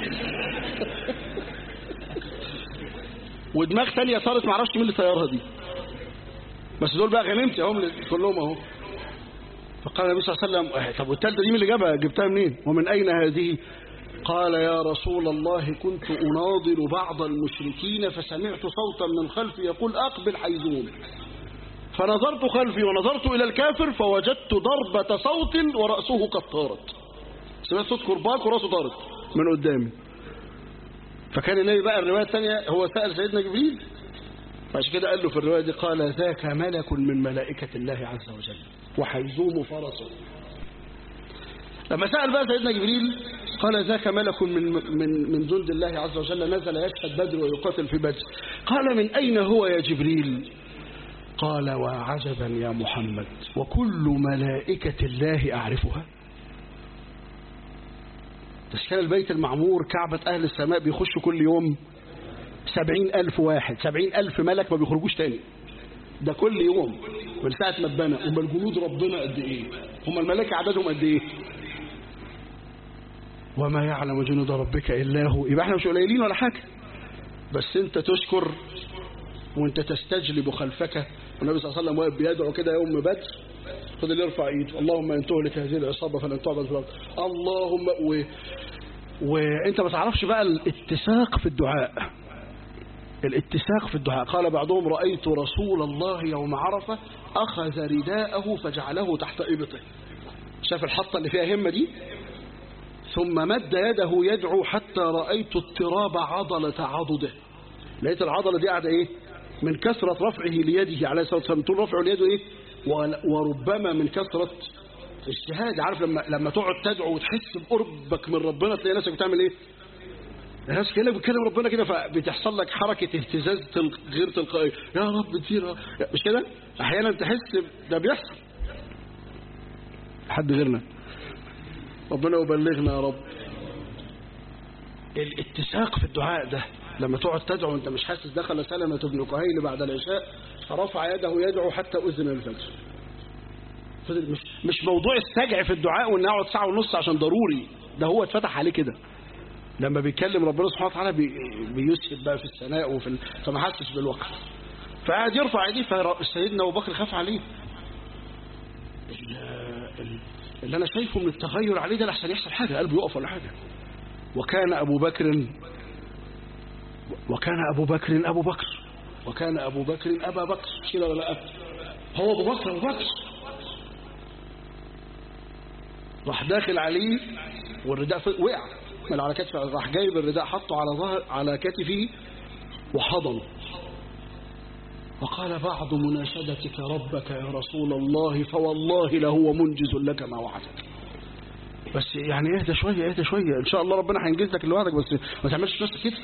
ودماغ ثانيه طارت معرفش مين اللي طيرها دي بس دول بقى غنمتي اهم كلهم اهو فقال النبي صلى الله عليه وسلم طب والثالثه دي مين اللي جابها جبتها منين ومن اين هذه قال يا رسول الله كنت اناضل بعض المشركين فسمعت صوتا من خلفي يقول اقبل حيزوم فنظرت خلفي ونظرت الى الكافر فوجدت ضربه صوت وراسه قد طارت سمعت صوت كرباك وراسه طارت من قدامي فكان النبي بقى الروايه الثانيه هو سال سيدنا جبريل فعشان كده قال له في الروايه دي قال ذاك ملك من ملائكه الله عز وجل وحيزوم فرسه لما سأل بقى سيدنا جبريل قال ذاك ملك من من من جند الله عز وجل نزل يشهد بدر ويقاتل في بدر قال من أين هو يا جبريل قال وعجبا يا محمد وكل ملائكة الله أعرفها تشكال البيت المعمور كعبة أهل السماء بيخشوا كل يوم سبعين ألف واحد سبعين ألف ملك ما بيخرجوش تاني ده كل يوم من ساعة ما اتبنى هم الجنود ربنا قد ايه هم الملائكة عددهم قد ايه وما يعلم جنود ربك إلا هو يبقى احنا مش قليلين ولا حاجة بس انت تشكر وانت تستجلب خلفك والنبي صلى الله عليه وسلم واقف بيدعو كده يوم بدر فضل يرفع ايده اللهم ان تهلك هذه العصابة فلن تعبد في الارض اللهم و... وانت ما تعرفش بقى الاتساق في الدعاء الاتساق في الدعاء قال بعضهم رأيت رسول الله يوم عرفة أخذ رداءه فجعله تحت إبطه شاف الحطة اللي فيها همة دي ثم مد يده يدعو حتى رأيت اضطراب عضلة عضده لقيت العضلة دي قاعدة إيه من كثرة رفعه ليده عليه الصلاة والسلام طول رفعه ليده إيه وربما من كثرة اجتهاد عارف لما لما تقعد تدعو وتحس بقربك من ربنا تلاقي نفسك بتعمل ايه الناس كده بتكلم ربنا كده فبتحصل لك حركة اهتزاز تل... غير تلقائية يا رب كتير مش كده احيانا تحس ده بيحصل حد غيرنا ربنا يبلغنا يا رب الاتساق في الدعاء ده لما تقعد تدعو انت مش حاسس دخل سلمة بن كهيل بعد العشاء فرفع يده يدعو حتى أذن الفجر مش مش موضوع السجع في الدعاء وان اقعد ساعه ونص عشان ضروري ده هو اتفتح عليه كده لما بيتكلم ربنا سبحانه وتعالى بي بيسهب بقى في الثناء وفي ال... فما حسش بالوقت فقعد يرفع ايديه فسيدنا ابو بكر خاف عليه اللي انا شايفه من التغير عليه ده لحسن يحصل حاجه قلبه يقف ولا حاجه وكان ابو بكر وكان ابو بكر ابو بكر وكان ابو بكر ابا بكر مش كده ولا لا هو ابو بكر ابو بكر راح داخل عليه والرداء وقع من على كتفه راح جايب الرداء حطه على ظهر على كتفه وحضنه وقال بعض مناشدتك ربك يا رسول الله فوالله لهو منجز لك ما وعدك بس يعني اهدى شوية اهدى شوية ان شاء الله ربنا هينجز لك اللي وعدك بس ما تعملش نفسك كده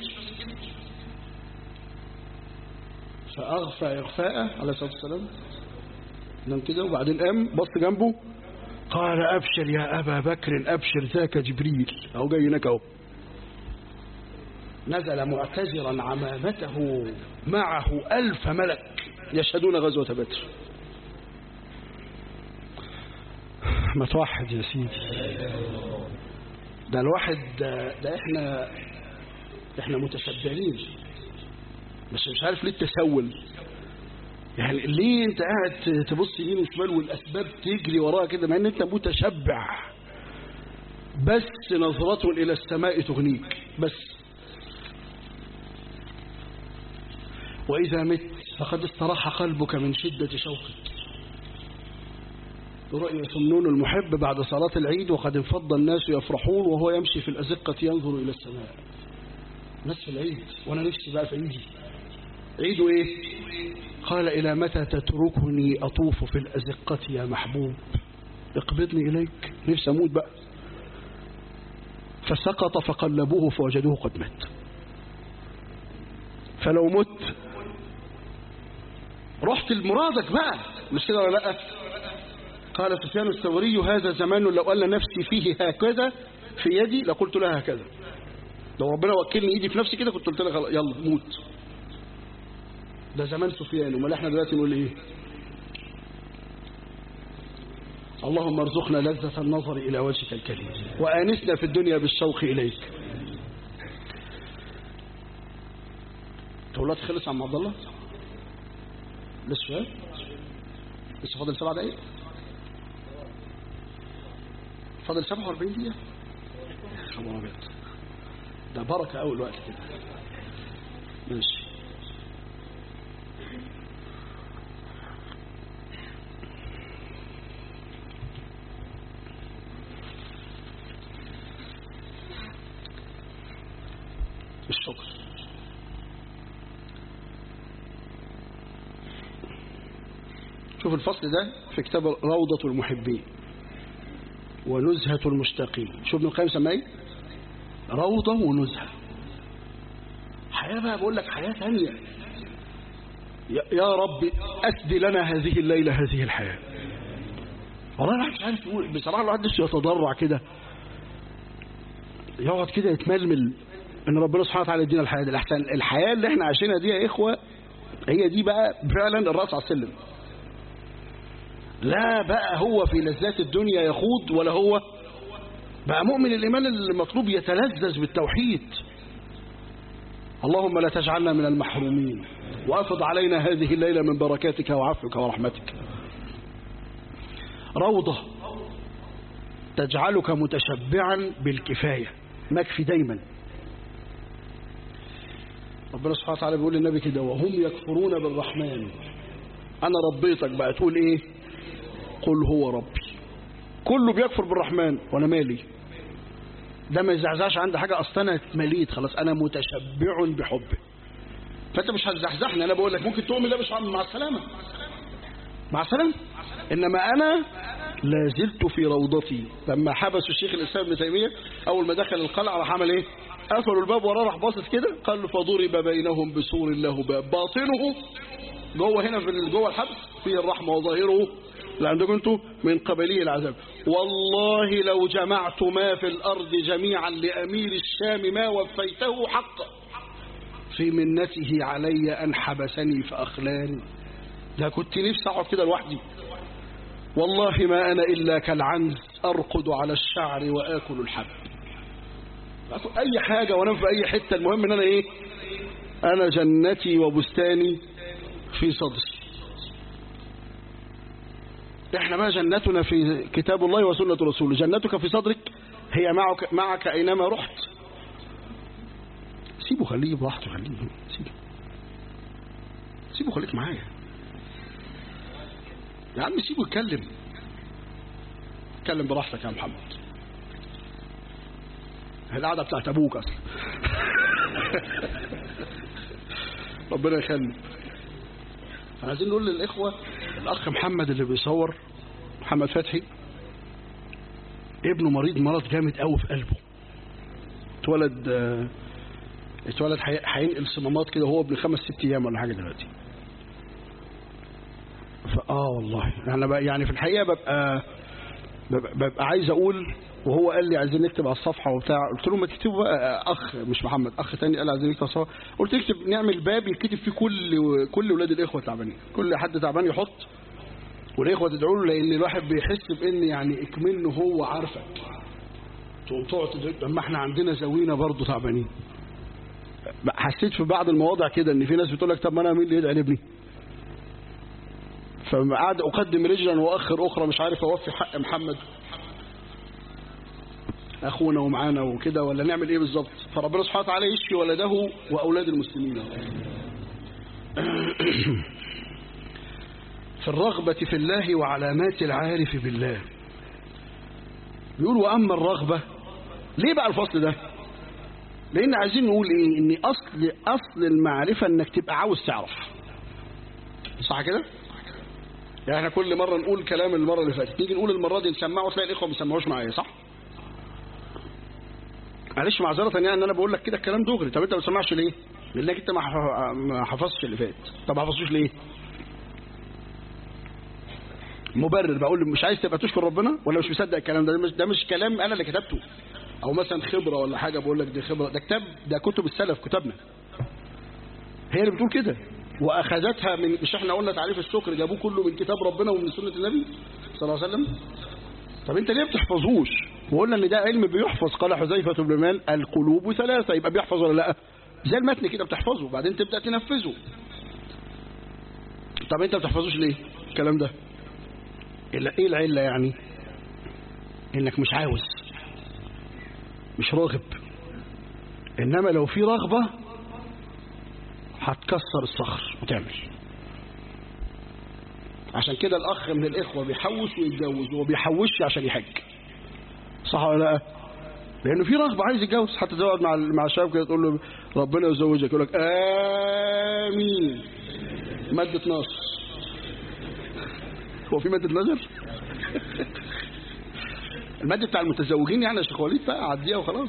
فأغفى إغفاء عليه الصلاة والسلام نام كده وبعدين قام بص جنبه قال أبشر يا أبا بكر أبشر ذاك جبريل أهو جاي هناك أهو نزل معتذرا عمامته معه ألف ملك يشهدون غزوة بدر ما توحد يا سيدي ده الواحد ده, ده احنا احنا متشبعين بس مش عارف ليه التسول يعني ليه انت قاعد تبص يمين وشمال والاسباب تجري وراها كده مع ان انت متشبع بس نظرة الى السماء تغنيك بس واذا مت فقد استراح قلبك من شدة شوقك رؤية سمنون المحب بعد صلاة العيد وقد انفض الناس يفرحون وهو يمشي في الأزقة ينظر إلى السماء نصف العيد وانا نفسي بقى في عيدي عيده ايه قال الى متى تتركني اطوف في الازقه يا محبوب اقبضني اليك نفسي اموت بقى فسقط فقلبوه فوجدوه قد مات فلو مت رحت لمرادك بقى مش كده ولا لا قال سفيان الثوري هذا زمان لو أن نفسي فيه هكذا في يدي لقلت لها هكذا لو ربنا وكلني ايدي في نفسي كده كنت قلت لها يلا موت ده زمان سفيان امال احنا دلوقتي نقول ايه اللهم ارزقنا لذة النظر إلى وجهك الكريم وآنسنا في الدنيا بالشوق إليك تولات خلص عم عبد الله لسه شوية لسه فاضل سبع دقايق فاضل 47 دقيقة خبر أبيض ده بركة أول وقت كده ماشي الشكر شوف الفصل ده في كتاب روضة المحبين ونزهة المشتاقين شوف ابن القيم سماه ايه روضة ونزهة حياة بقى بقول لك حياة ثانية يا, يا رب أسدي لنا هذه الليلة هذه الحياة والله الواحد مش عارف يقول بصراحة الواحد نفسه يتضرع كده يقعد كده يتململ ان ربنا سبحانه وتعالى يدينا الحياة دي الأحسن الحياة اللي احنا عايشينها دي يا إخوة هي دي بقى فعلا الرأس على السلم لا بقى هو في لذات الدنيا يخوض ولا هو بقى مؤمن الإيمان المطلوب يتلذذ بالتوحيد اللهم لا تجعلنا من المحرومين وأفض علينا هذه الليلة من بركاتك وعفوك ورحمتك روضة تجعلك متشبعا بالكفاية مكفي دايما ربنا سبحانه وتعالى بيقول للنبي كده وهم يكفرون بالرحمن أنا ربيتك بقى تقول إيه قل هو ربي كله بيكفر بالرحمن وانا مالي ده ما يزعزعش عندي حاجة اصلا انا اتمليت خلاص انا متشبع بحبه فانت مش هتزحزحني انا بقول لك ممكن تؤمن ده مش مع السلامة مع السلامة انما انا لا زلت في روضتي لما حبسوا الشيخ الاسلام ابن تيميه اول ما دخل القلعه راح عمل ايه قفلوا الباب وراه راح باصص كده قال له فضرب بينهم بسور له باب باطنه جوه هنا في جوه الحبس فيه الرحمه وظاهره اللي عندكم انتم من قبليه العذاب والله لو جمعت ما في الأرض جميعا لأمير الشام ما وفيته حقا في منته علي أن حبسني فأخلاني ده كنت نفسي أقعد كده لوحدي والله ما أنا إلا كالعنز أرقد على الشعر وآكل الحب أكل أي حاجة وأنام في أي حتة المهم أن أنا إيه أنا جنتي وبستاني في صدري احنا بقى جنتنا في كتاب الله وسنة رسوله جنتك في صدرك هي معك, معك أينما رحت سيبه خليه براحته خليه سيبه سيبه خليك معايا يا عم سيبه يتكلم اتكلم براحتك يا محمد القعدة بتاعت أبوك أصلا ربنا يخلي عايزين نقول للإخوة الأخ محمد اللي بيصور محمد فتحي ابنه مريض مرض جامد قوي في قلبه اتولد اه اتولد هينقل صمامات كده وهو ابن خمس ست ايام ولا حاجه دلوقتي فاه والله انا بقى يعني في الحقيقه ببقى ببقى, ببقى عايز اقول وهو قال لي عايزين نكتب على الصفحه وبتاع قلت له ما تكتبوا بقى اخ مش محمد اخ تاني قال عايزين نكتب على الصفحه قلت اكتب نعمل باب يتكتب فيه كل كل ولاد الاخوه تعبانين كل حد تعبان يحط والاخوه تدعوا له لان الواحد بيحس بان يعني اكمنه هو عارفك تقوم تقعد اما احنا عندنا زوينا برضه تعبانين حسيت في بعض المواضع كده ان في ناس بتقول لك طب ما انا مين اللي يدعي لابني فقعد اقدم رجلا واخر اخرى مش عارف اوفي حق محمد اخونا ومعانا وكده ولا نعمل ايه بالظبط فربنا سبحانه وتعالى يشفي ولده واولاد المسلمين في الرغبة في الله وعلامات العارف بالله يقول وأما الرغبة ليه بقى الفصل ده لان عايزين نقول ايه ان اصل اصل المعرفه انك تبقى عاوز تعرف صح كده يعني احنا كل مره نقول كلام المره اللي فاتت نيجي نقول المره دي نسمعه تلاقي الاخوه ما بيسمعوش معايا صح معلش معذره يعني ان انا بقول لك كده الكلام دغري طب انت ما بتسمعش ليه لانك انت ما ح- ما حفظتش اللي فات طب ما حفظتوش ليه مبرر بقول له مش عايز تبقى تشكر ربنا ولا مش مصدق الكلام ده ده مش, ده مش كلام انا اللي كتبته او مثلا خبره ولا حاجه بقول لك دي خبره ده كتاب ده كتب السلف كتبنا هي اللي بتقول كده واخذتها من مش احنا قلنا تعريف الشكر جابوه كله من كتاب ربنا ومن سنه النبي صلى الله عليه وسلم طب انت ليه بتحفظوش وقلنا ان ده علم بيحفظ قال حذيفه بن مان القلوب ثلاثه يبقى بيحفظ ولا لا زي المتن كده بتحفظه وبعدين تبدا تنفذه طب انت ما بتحفظوش ليه الكلام ده إلا ايه العله يعني انك مش عاوز مش راغب انما لو في رغبه هتكسر الصخر وتعمل عشان كده الاخ من الاخوه بيحوش ويتجوز وما بيحوش عشان يحج صح ولا لا لانه في رغبه عايز يتجوز حتى تقعد مع مع الشباب كده تقول له ربنا يزوجك يقول لك امين ماده نص هو في ماده نظر الماده بتاع المتزوجين يعني يا شيخ وليد بقى عديها وخلاص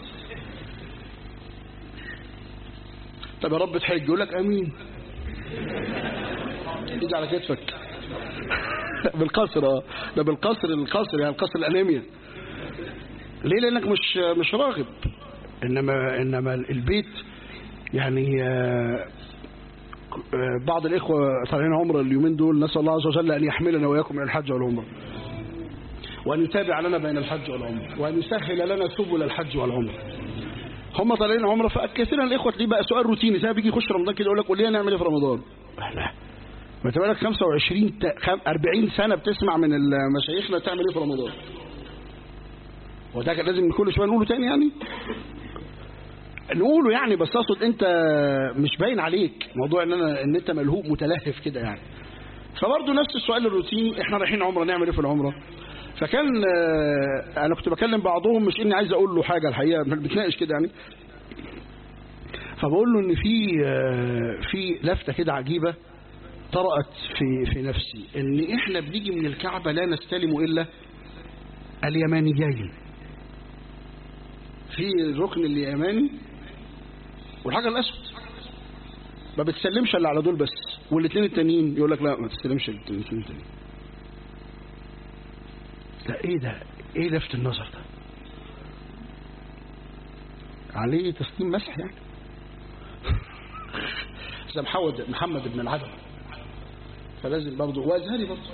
طب يا رب تحج يقول لك امين يجي على كتفك بالقصر اه ده بالقصر القصر يعني القصر الانيميا ليه لانك مش مش راغب انما انما البيت يعني آه، آه، بعض الاخوه طالعين عمره اليومين دول نسال الله عز وجل ان يحملنا واياكم الى الحج والعمره وان يتابع لنا بين الحج والعمره وان يسهل لنا سبل الحج والعمره هم طالعين عمره فكثيرا الاخوه تلاقيه بقى سؤال روتيني زي ما بيجي يخش رمضان كده يقول لك قول لي نعمل ايه في رمضان لا ما تبقى لك 25 تا- خم- 40 سنه بتسمع من مشايخنا تعمل ايه في رمضان وده كان لازم كل شويه نقوله تاني يعني نقوله يعني بس اقصد انت مش باين عليك موضوع ان انا ان انت ملهوب متلهف كده يعني فبرضه نفس السؤال الروتيني احنا رايحين عمره نعمل ايه في العمره فكان آه، انا كنت بكلم بعضهم مش اني عايز اقول له حاجه الحقيقه بنتناقش كده يعني فبقول له ان في آه، في لفته كده عجيبه طرأت في في نفسي ان احنا بنيجي من الكعبه لا نستلم الا اليمانيين في الركن اليماني والحجر الاسود ما بتسلمش الا على دول بس والاثنين التانيين يقول لك لا ما تستلمش الاثنين التانيين ده ايه ده ايه لفت النظر ده عليه تسليم مسح يعني زي محمد محمد بن العدم فلازم برضه وازهري برضه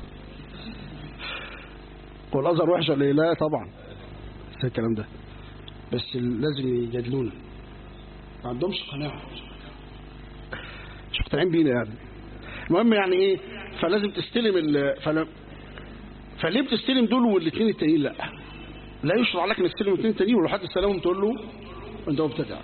والازهر وحش ولا إيه؟ لا طبعا زي الكلام ده بس لازم يجادلونا ما عندهمش قناعه مش مقتنعين بينا يعني المهم يعني ايه فلازم تستلم ال فل... فليه بتستلم دول والاثنين التانيين لا لا يشرع لك انك تستلم الاثنين التانيين ولو حد استلمهم تقول له انت مبتدع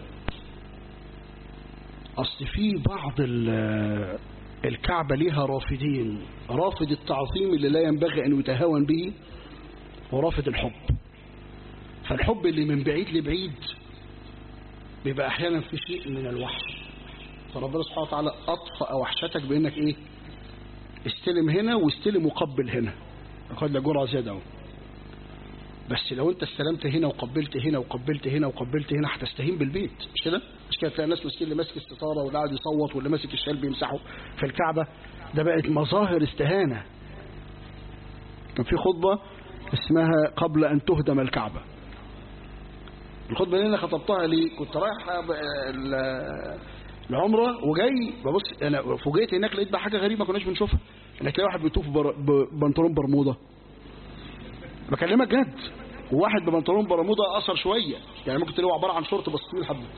اصل في بعض ال- الكعبه ليها رافدين رافد التعظيم اللي لا ينبغي ان يتهاون به ورافد الحب فالحب اللي من بعيد لبعيد بيبقى احيانا في شيء من الوحش فربنا سبحانه وتعالى اطفأ وحشتك بانك ايه استلم هنا واستلم وقبل هنا خد لك جرعه زياده اهو بس لو انت استلمت هنا وقبلت هنا وقبلت هنا وقبلت هنا هتستهين بالبيت مش كده مش كده تلاقي الناس ماسكين اللي ماسك الستاره واللي قاعد يصوت واللي ماسك الشال بيمسحه في الكعبه ده بقت مظاهر استهانه كان في خطبه اسمها قبل ان تهدم الكعبه الخطبه اللي انا خطبتها ليه كنت رايح ب- ال- العمره وجاي ببص انا فوجئت هناك لقيت بقى حاجه غريبه ما كناش بنشوفها انك تلاقي واحد بيطوف بر- ببنطلون برمودا بكلمك جد وواحد ببنطلون برمودا قصر شويه يعني ممكن تلاقيه عباره عن شورت بس طويل حبه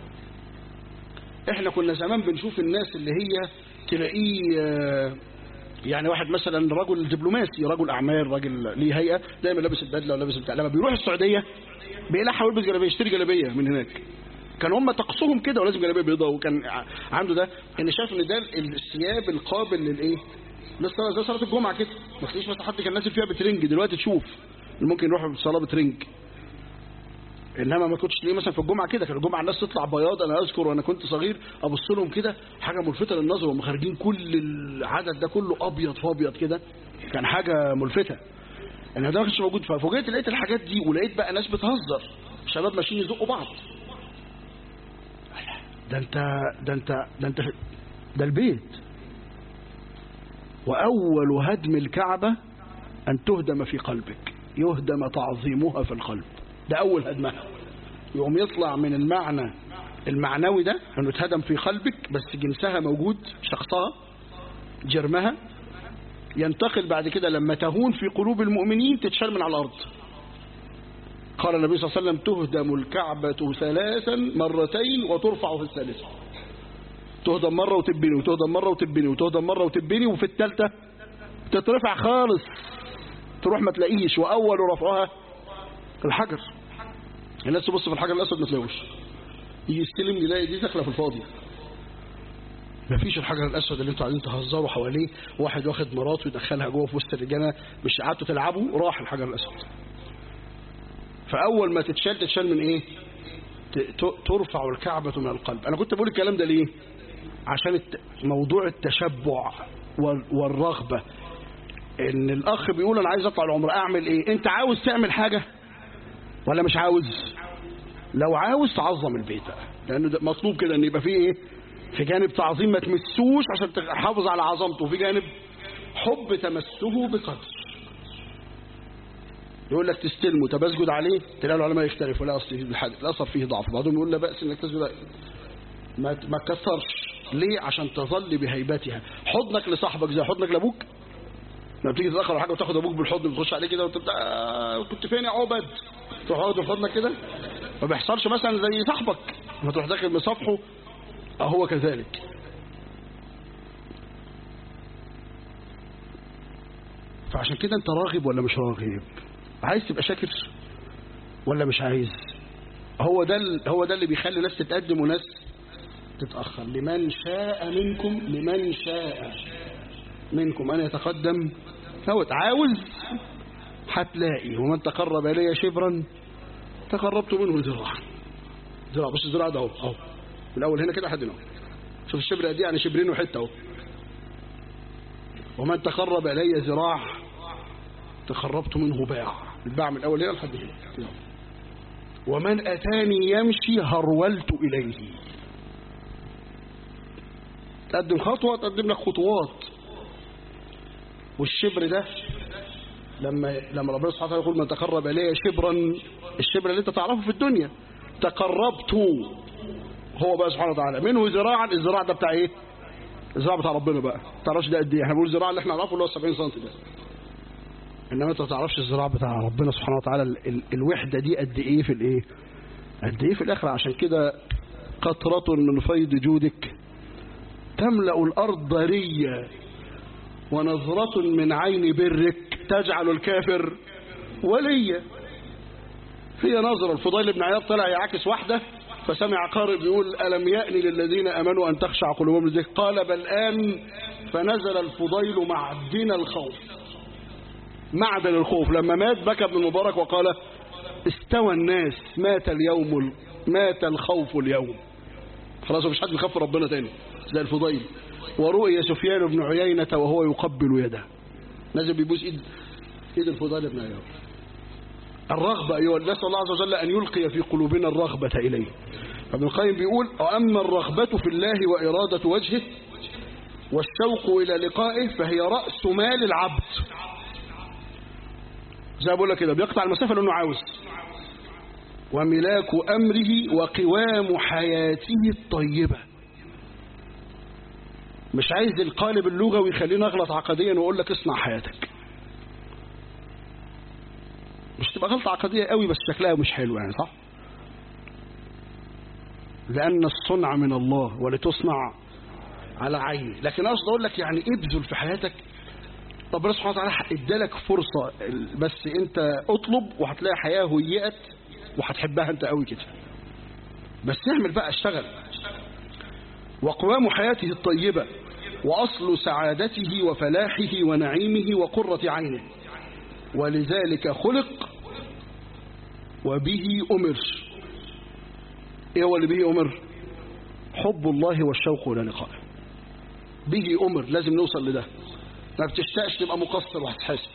احنا كنا زمان بنشوف الناس اللي هي تلاقيه آه، يعني واحد مثلا رجل دبلوماسي رجل اعمال راجل ليه هيئه دايما لابس البدله ولابس بتاع لما بيروح السعوديه بيلحق ويلبس جلابيه يشتري جلابيه من هناك كان هم طقسهم كده ولازم جلابيه بيضاء وكان ع- عنده ده ان شايف ان ده الثياب القابل للايه للصلاه زي صلاه الجمعه كده ما تلاقيش مثلا حد كان نازل فيها بترنج دلوقتي تشوف ممكن يروح الصلاه بترنج انما ما كنتش ليه مثلا في الجمعه كده كان الجمعه الناس تطلع بياض انا اذكر وانا كنت صغير ابص لهم كده حاجه ملفته للنظر وهم خارجين كل العدد ده كله ابيض في ابيض كده كان حاجه ملفته انا ده ما كانش موجود ففوجئت لقيت الحاجات دي ولقيت بقى ناس بتهزر شباب ماشيين يزقوا بعض ده انت ده انت ده انت ده البيت واول هدم الكعبه ان تهدم في قلبك يهدم تعظيمها في القلب ده أول هدمها يقوم يطلع من المعنى المعنوي ده أنه اتهدم في قلبك بس جنسها موجود شخصها جرمها ينتقل بعد كده لما تهون في قلوب المؤمنين تتشال من على الأرض قال النبي صلى الله عليه وسلم تهدم الكعبة ثلاثا مرتين وترفع في الثالثة تهدم مرة وتبني وتهدم مرة وتبني وتهدم مرة وتبني وفي الثالثة تترفع خالص تروح ما تلاقيش وأول رفعها الحجر الناس تبص في الحجر الأسود ما تلاقوش يجي يستلم يلاقي دي داخله في الفاضي ما فيش الحجر الأسود اللي انتوا قاعدين تهزروا حواليه واحد واخد مراته يدخلها جوه في وسط الرجاله مش قعدتوا تلعبوا راح الحجر الأسود فأول ما تتشال تتشال من إيه ترفع الكعبة من القلب أنا كنت بقول الكلام ده ليه عشان موضوع التشبع والرغبة ان الاخ بيقول انا عايز اطلع العمره اعمل ايه انت عاوز تعمل حاجة ولا مش عاوز لو عاوز تعظم البيت بقى لانه ده مطلوب كده ان يبقى فيه ايه في جانب تعظيم ما تمسوش عشان تحافظ على عظمته وفي جانب حب تمسه بقدر يقول لك تستلمه طب اسجد عليه تلاقي العلماء يختلفوا لا اصل فيه الحدث الاثر فيه ضعف بعضهم يقول لا باس انك تسجد ما ما تكسرش ليه عشان تظل بهيبتها حضنك لصاحبك زي حضنك لابوك لما بتيجي تتاخر حاجه وتاخد ابوك بالحضن بتخش عليه كده وانت كنت فين يا عبد تروح واخده في حضنك كده ما بيحصلش مثلا زي صاحبك لما تروح داخل مصافحه هو كذلك فعشان كده انت راغب ولا مش راغب عايز تبقى شاكر ولا مش عايز هو ده هو ده اللي بيخلي ناس تتقدم وناس تتأخر لمن شاء منكم لمن شاء منكم أن يتقدم فوت عاوز هتلاقي ومن تقرب إلي شبرا تقربت منه ذراعا ذراع بص الذراع ده اهو اهو من الاول هنا كده لحد هنا شوف الشبر قد ايه يعني شبرين وحته اهو ومن تقرب الي ذراع تقربت منه باع الباع من الاول هنا لحد هنا ومن اتاني يمشي هرولت اليه تقدم خطوه تقدم لك خطوات والشبر ده لما لما ربنا سبحانه وتعالى يقول من تقرب الي شبرا الشبر اللي انت تعرفه في الدنيا تقربت هو بقى سبحانه وتعالى منه ذراعا الذراع ده بتاع ايه الذراع بتاع ربنا بقى ما تعرفش ده قد ايه احنا بنقول الذراع اللي احنا نعرفه اللي هو 70 سم ده انما انت ما تعرفش الذراع بتاع ربنا سبحانه وتعالى ال ال الوحده دي قد ايه في الايه قد ايه في الاخره عشان كده قطره من فيض جودك تملا الارض ريا ونظرة من عين برك تجعل الكافر وليا في نظرة الفضيل بن عياض طلع يعاكس واحدة فسمع قارئ بيقول ألم يأن للذين أمنوا أن تخشع قلوبهم لذلك قال بل آن فنزل الفضيل معدن الخوف معدن الخوف لما مات بكى ابن المبارك وقال استوى الناس مات اليوم مات الخوف اليوم خلاص مفيش حد بيخاف ربنا تاني زي الفضيل ورؤي سفيان بن عيينة وهو يقبل يده نزل بيبوس ايد ايد الفضيل بن عياض الرغبة أيها نسأل الله عز وجل أن يلقي في قلوبنا الرغبة إليه ابن القيم بيقول وأما الرغبة في الله وإرادة وجهه والشوق إلى لقائه فهي رأس مال العبد زي ما بقول لك كده بيقطع المسافة لأنه عاوز وملاك أمره وقوام حياته الطيبة مش عايز القالب اللغوي يخليني اغلط عقديا واقول لك اصنع حياتك مش تبقى غلطة عقدية قوي بس شكلها مش حلو يعني صح لأن الصنع من الله ولتصنع على عيني لكن أقصد أقول لك يعني ابذل في حياتك ربنا سبحانه وتعالى ادالك فرصة بس أنت اطلب وهتلاقي حياة هيئت وهتحبها أنت قوي كده بس اعمل بقى اشتغل وقوام حياته الطيبة وأصل سعادته وفلاحه ونعيمه وقرة عينه ولذلك خلق وبه أمر ايه هو اللي به امر حب الله والشوق الى لقائه به امر لازم نوصل لده ما بتشتاقش تبقى مقصر وهتحاسب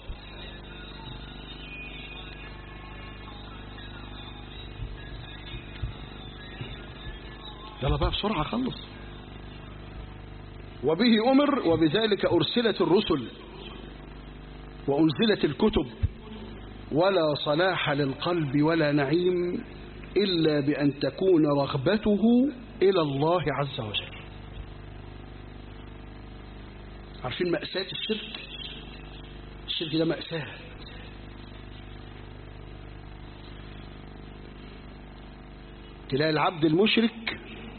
يلا بقى بسرعة خلص وبه أمر وبذلك أرسلت الرسل وأنزلت الكتب ولا صلاح للقلب ولا نعيم إلا بأن تكون رغبته إلى الله عز وجل عارفين مأساة الشرك الشرك ده مأساة تلاقي العبد المشرك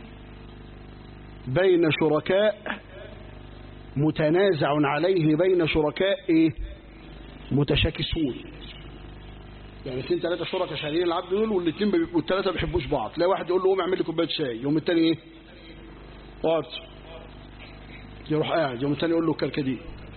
بين شركاء متنازع عليه بين شركاء ايه متشاكسون يعني اثنين ثلاثه شركاء شغالين العبد دول والاثنين بي- والثلاثه ما بيحبوش بعض تلاقي واحد يقول له قوم اعمل لي كوبايه شاي يوم الثاني ايه اقعد يروح قاعد يوم الثاني يقول له كركديه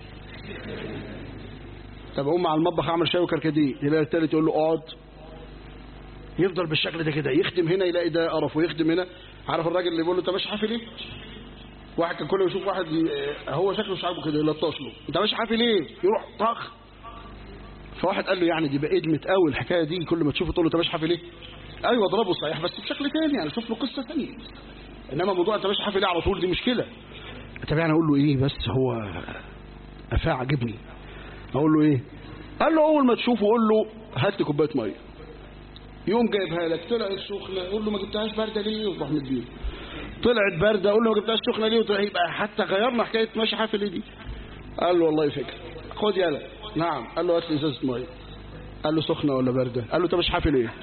طب اقوم على المطبخ اعمل شاي وكركديه يلاقي الثالث يقول له اقعد يفضل بالشكل ده كده يخدم هنا يلاقي ده قرف ويخدم هنا عارف الراجل اللي بيقول له انت ماشي حافي ليه واحد كان كل ما يشوف واحد ي- هو شكله مش عاجبه كده يلطش له انت ماشي حافي ليه يروح طخ فواحد قال له يعني دي بقى ادمت قوي الحكايه دي كل ما تشوفه تقول له انت ماشي حافي ليه ايوه اضربه صحيح بس بشكل تاني يعني شوف له قصه ثانيه انما موضوع انت ماشي حافي ليه على طول دي مشكله طب يعني اقول له ايه بس هو افاع عجبني اقول له ايه قال له اول ما تشوفه قول له هات لي كوبايه ميه يوم جايبها لك طلعت سخنه قول له ما جبتهاش بارده ليه وتروح مديله طلعت بارده قول له ما جبتهاش سخنه ليه وتروح يبقى حتى غيرنا حكايه ماشي حافل ليه دي قال له والله فكره خد يلا نعم قال له هات لي ازازه ميه قال له سخنه ولا بارده قال له انت مش حافل ايه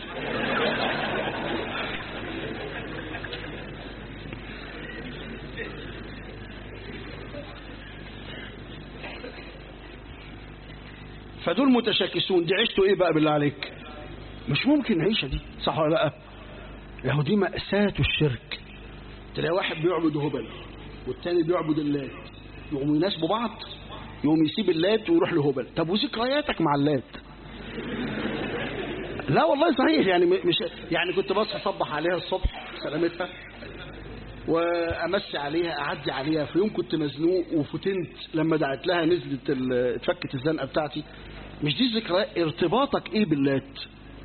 فدول متشاكسون دي عيشته ايه بقى بالله عليك مش ممكن العيشه دي صح ولا لا له دي مأساة الشرك تلاقي واحد بيعبد هبل والتاني بيعبد اللات يقوموا يناسبوا بعض يقوم يسيب اللات ويروح لهبل طب وذكرياتك مع اللات لا والله صحيح يعني م- مش يعني كنت بصحى اصبح عليها الصبح سلامتها وامسي عليها اعدي عليها في يوم كنت مزنوق وفتنت لما دعت لها نزلت ال- اتفكت الزنقه بتاعتي مش دي ذكريات ارتباطك ايه باللات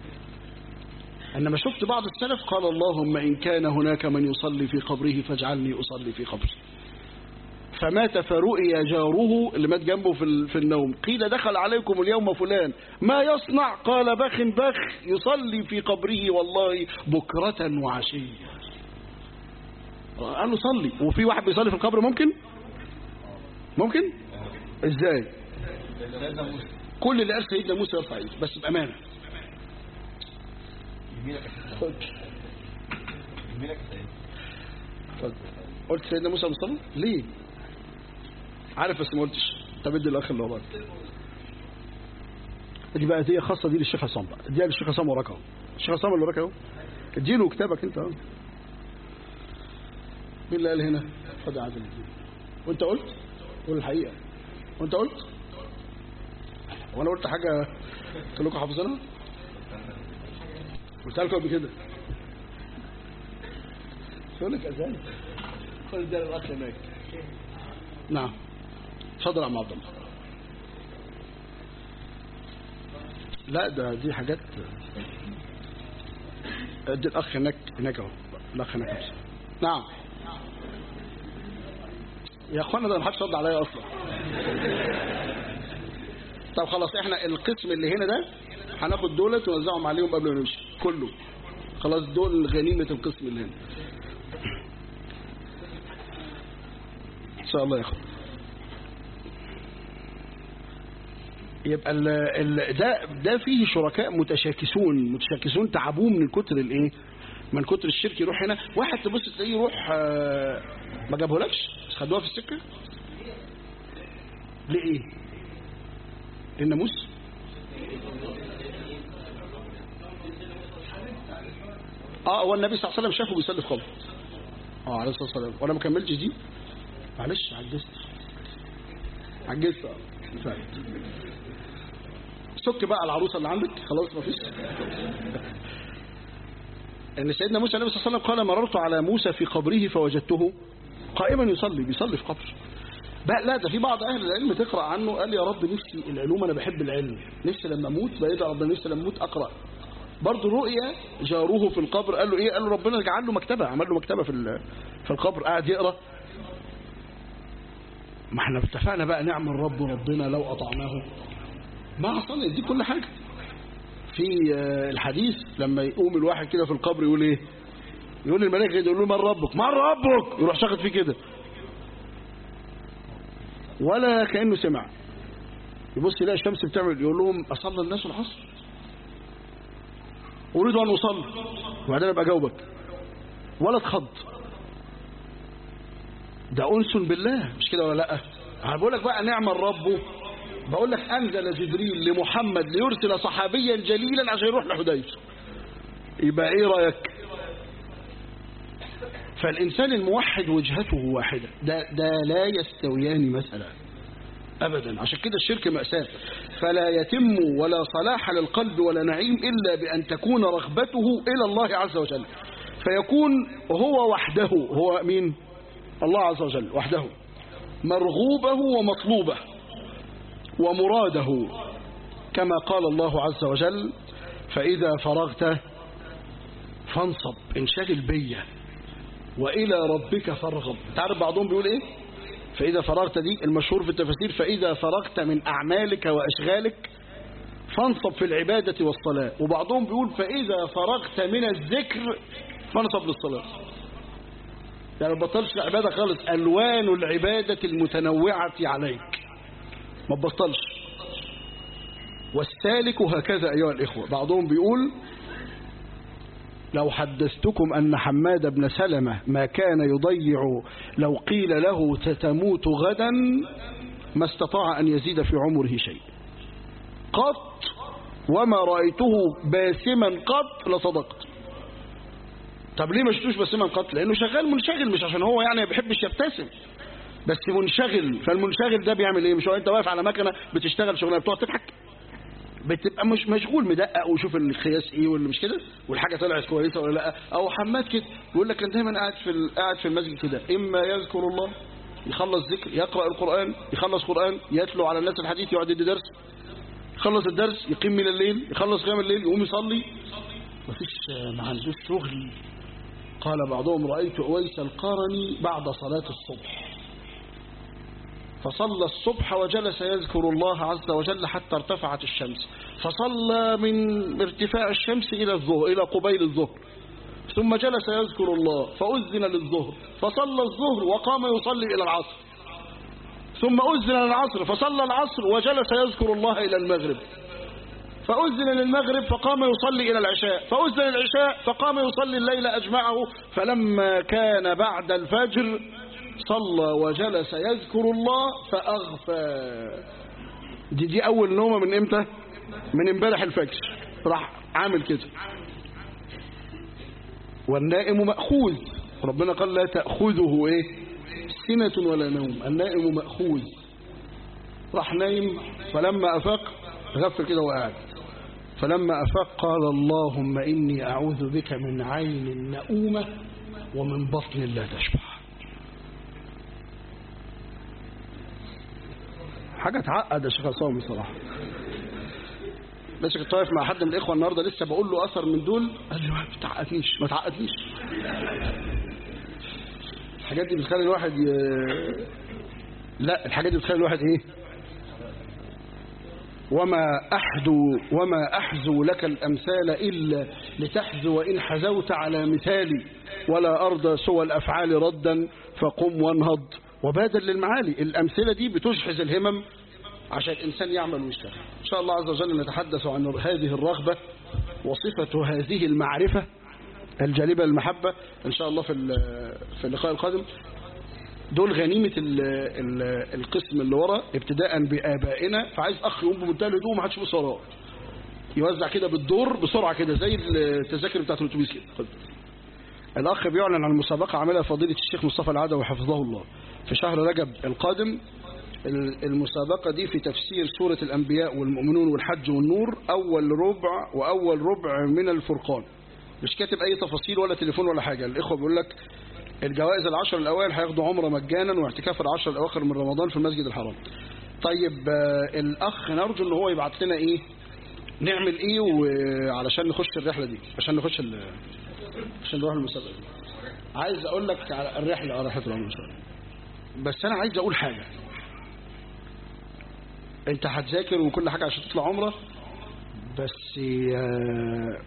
انما شفت بعض السلف قال اللهم ان كان هناك من يصلي في قبره فاجعلني اصلي في قبره فمات فرؤي جاره اللي مات جنبه في ال- في النوم قيل دخل عليكم اليوم فلان ما يصنع قال بخ بخ يصلي في قبره والله بكرة وعشية قال له صلي وفي واحد بيصلي في القبر ممكن ممكن ازاي كل اللي قال سيدنا موسى يرفع ايده بس بامانه خد. اتفضل. قلت سيدنا موسى مصطفى ليه عارف بس ما قلتش طب ادي الاخ اللي وراك دي بقى هديه خاصه دي للشيخ عصام بقى اديها للشيخ عصام وراك اهو الشيخ عصام اللي وراك اهو اديله كتابك انت اهو مين اللي قال هنا خد يا عادل وانت قلت قول الحقيقه وانت قلت وانا قلت حاجه قلت لكم حافظينها قلت لكم قبل كده بقول لك اذان خد ده الاخ هناك نعم اتفضل يا عم عبد الله لا ده دي حاجات ادي الاخ هناك هناك اهو الاخ هناك أهو. نعم يا اخوانا ده محدش رد عليا اصلا طب خلاص احنا القسم اللي هنا ده هناخد دولت ونوزعهم عليهم قبل ما نمشي كله خلاص دول غنيمة القسم اللي هنا ان شاء الله يا اخوان يبقى ال ال ده ده فيه شركاء متشاكسون متشاكسون تعبوه من كتر الايه من كتر الشرك يروح هنا واحد تبص تلاقيه يروح آه، ما جابهولكش بس خدوها في السكه ليه ايه الناموس اه هو النبي صلى الله عليه وسلم شافه بيصلي في قبر اه عليه الصلاه والسلام وانا ما كملتش دي معلش عجزت عجزت اه فعلا. سك بقى العروسه اللي عندك خلاص ما فيش ان سيدنا موسى النبي صلى الله عليه وسلم قال مررت على موسى في قبره فوجدته قائما يصلي بيصلي في قبر بقى لا ده في بعض اهل العلم تقرا عنه قال يا رب نفسي العلوم انا بحب العلم نفسي لما اموت بقيت رب نفسي لما اموت اقرا برضه رؤيا جاروه في القبر قال له ايه قال له ربنا جعل له مكتبه عمل له مكتبه في ال- في القبر قاعد يقرا ما احنا اتفقنا بقى نعمل رب ربنا لو اطعناه ما عصانا دي كل حاجه في آه، الحديث لما يقوم الواحد كده في القبر يقول ايه يقول الملائكه كده يقول له من ربك من ربك يروح شاخد فيه كده ولا كانه سمع يبص يلاقي الشمس بتعمل يقول لهم اصلى الناس العصر اريد ان اصلي وبعدين ابقى اجاوبك ولا اتخض ده انس بالله مش كده ولا لا انا بقول لك بقى نعم الرب بقول لك انزل جبريل لمحمد ليرسل صحابيا جليلا عشان يروح لحديث يبقى ايه رايك فالانسان الموحد وجهته واحده ده ده لا يستويان مثلا ابدا عشان كده الشرك ماساه فلا يتم ولا صلاح للقلب ولا نعيم الا بان تكون رغبته الى الله عز وجل فيكون هو وحده هو مين الله عز وجل وحده مرغوبه ومطلوبه ومراده كما قال الله عز وجل فإذا فرغت فانصب انشغل بيا وإلى ربك فارغب تعرف بعضهم بيقول إيه فإذا فرغت دي المشهور في التفاسير فإذا فرغت من أعمالك وأشغالك فانصب في العبادة والصلاة وبعضهم بيقول فإذا فرغت من الذكر فانصب للصلاة يعني ما تبطلش عبادة خالص ألوان العبادة المتنوعة عليك ما تبطلش والسالك هكذا أيها الإخوة بعضهم بيقول لو حدثتكم أن حماد بن سلمة ما كان يضيع لو قيل له ستموت غدا ما استطاع أن يزيد في عمره شيء قط وما رأيته باسما قط لصدقت طب ليه ما شفتوش باسما قط لأنه شغال منشغل مش عشان هو يعني ما بيحبش يبتسم بس منشغل فالمنشغل ده بيعمل ايه مش هو انت واقف على مكنه بتشتغل شغلانه بتقعد تضحك بتبقى مش مشغول مدقق وشوف القياس ايه واللي مش كده والحاجه طلعت كويسه ولا لا او حماد كده يقول لك كان دايما قاعد في ال- قاعد في المسجد كده اما يذكر الله يخلص ذكر يقرا القران يخلص قران يتلو على الناس الحديث يقعد يدي درس يخلص الدرس يقيم من الليل يخلص قيام الليل يقوم يصلي مفيش ما عندوش شغل قال بعضهم رايت اويس القرني بعد صلاه الصبح فصلى الصبح وجلس يذكر الله عز وجل حتى ارتفعت الشمس فصلى من ارتفاع الشمس إلى الظهر إلى قبيل الظهر ثم جلس يذكر الله فأذن للظهر فصلى الظهر وقام يصلي إلى العصر ثم أذن للعصر فصلى العصر وجلس يذكر الله إلى المغرب فأذن للمغرب فقام يصلي إلى العشاء فأذن للعشاء فقام يصلي الليل أجمعه فلما كان بعد الفجر صلى وجلس يذكر الله فأغفى دي دي أول نومة من إمتى من امبارح الفجر راح عامل كده والنائم مأخوذ ربنا قال لا تأخذه إيه سنة ولا نوم النائم مأخوذ راح نايم فلما أفاق غفل كده وقعد فلما أفاق قال اللهم إني أعوذ بك من عين نؤومة ومن بطن لا تشبع حاجة تعقد يا شيخ عصام بصراحة بس كنت واقف مع حد من الإخوة النهاردة لسه بقول له أثر من دول قال لي ما تعقدنيش ما تعقدنيش الحاجات دي بتخلي الواحد ي... لا الحاجات دي بتخلي الواحد ايه وما أحدو وما أحزو لك الأمثال إلا لتحزو إن حزوت على مثالي ولا أرضى سوى الأفعال ردا فقم وانهض وبادر للمعالي الأمثلة دي بتشحذ الهمم عشان الإنسان يعمل ويشتغل إن شاء الله عز وجل نتحدث عن هذه الرغبة وصفة هذه المعرفة الجالبة المحبة إن شاء الله في في اللقاء القادم دول غنيمة ال ال القسم اللي ورا ابتداء بآبائنا فعايز أخ يقوم بمنتهى الهدوء وما حدش يبص وراه يوزع كده بالدور بسرعة كده زي التذاكر بتاعت الأتوبيس كده خد. الأخ بيعلن عن مسابقة عملها فضيلة الشيخ مصطفى العدوي حفظه الله في شهر رجب القادم المسابقة دي في تفسير سورة الأنبياء والمؤمنون والحج والنور أول ربع وأول ربع من الفرقان مش كاتب اي تفاصيل ولا تليفون ولا حاجه الاخوه بيقول لك الجوائز العشر الاوائل هياخدوا عمره مجانا واعتكاف العشر الاواخر من رمضان في المسجد الحرام طيب آه، الاخ نرجو ان هو يبعت لنا ايه نعمل ايه وعلشان نخش الرحله دي عشان نخش ال... عشان نروح المسابقه دي عايز اقول لك على الرحله اه رحله العمره ان شاء الله بس انا عايز اقول حاجه انت هتذاكر وكل حاجه عشان تطلع عمره بس آه،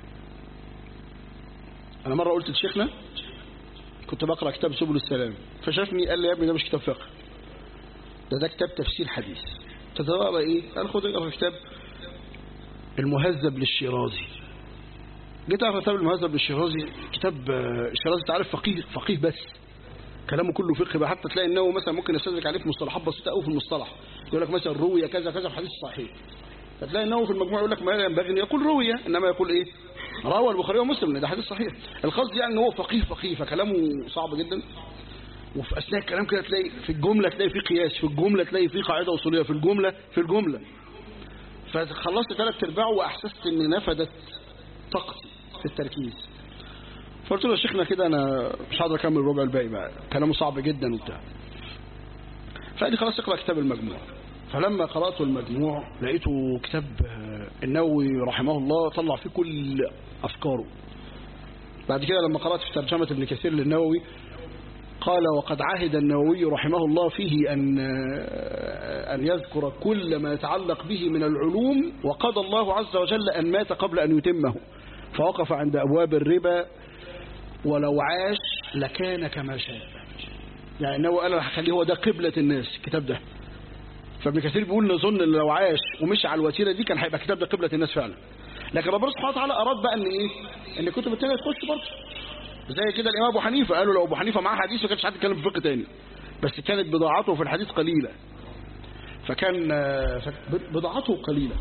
انا مره قلت لشيخنا كنت بقرا كتاب سبل السلام فشافني قال لي يا ابني ده مش كتاب فقه ده ده كتاب تفسير حديث تتبقى ايه قال خد اقرا كتاب المهذب للشيرازي جيت اقرا كتاب المهذب للشيرازي كتاب آه، الشيرازي تعرف فقيه فقيه بس كلامه كله فقه بقى حتى تلاقي انه مثلا ممكن يستدرك عليه في مصطلحات بسيطه قوي في المصطلح يقول لك مثلا روي كذا كذا في حديث صحيح فتلاقي انه في المجموع يقول لك ما ينبغي ان يقول روي انما يقول ايه روى البخاري ومسلم ده حديث صحيح القصد يعني ان هو فقيه فقيه فكلامه صعب جدا وفي اثناء الكلام كده تلاقي في الجمله تلاقي في قياس في الجمله تلاقي في قاعده اصوليه في الجمله في الجمله فخلصت ثلاث ارباع واحسست ان نفدت طاقتي في التركيز فقلت له يا شيخنا كده انا مش هقدر اكمل الربع الباقي بقى كلامه صعب جدا وبتاع فقال لي خلاص اقرا كتاب المجموع فلما قرات المجموع لقيته كتاب آه، النووي رحمه الله طلع فيه كل افكاره بعد كده لما قرات في ترجمه ابن كثير للنووي قال وقد عهد النووي رحمه الله فيه أن أن يذكر كل ما يتعلق به من العلوم وقضى الله عز وجل أن مات قبل أن يتمه فوقف عند أبواب الربا ولو عاش لكان كما شاء يعني النووي قال هخليه هو ده قبلة الناس الكتاب ده فابن كثير بيقول نظن ان لو عاش ومشي على الوتيره دي كان هيبقى الكتاب ده قبلة الناس فعلا لكن ربنا سبحانه وتعالى اراد بقى ان ايه ان الكتب التانية تخش برضه زي كده الامام ابو حنيفه قالوا لو ابو حنيفه معاه حديث ما كانش حد يتكلم في فقه تاني بس كانت بضاعته في الحديث قليله فكان آه، ف- بضاعته قليله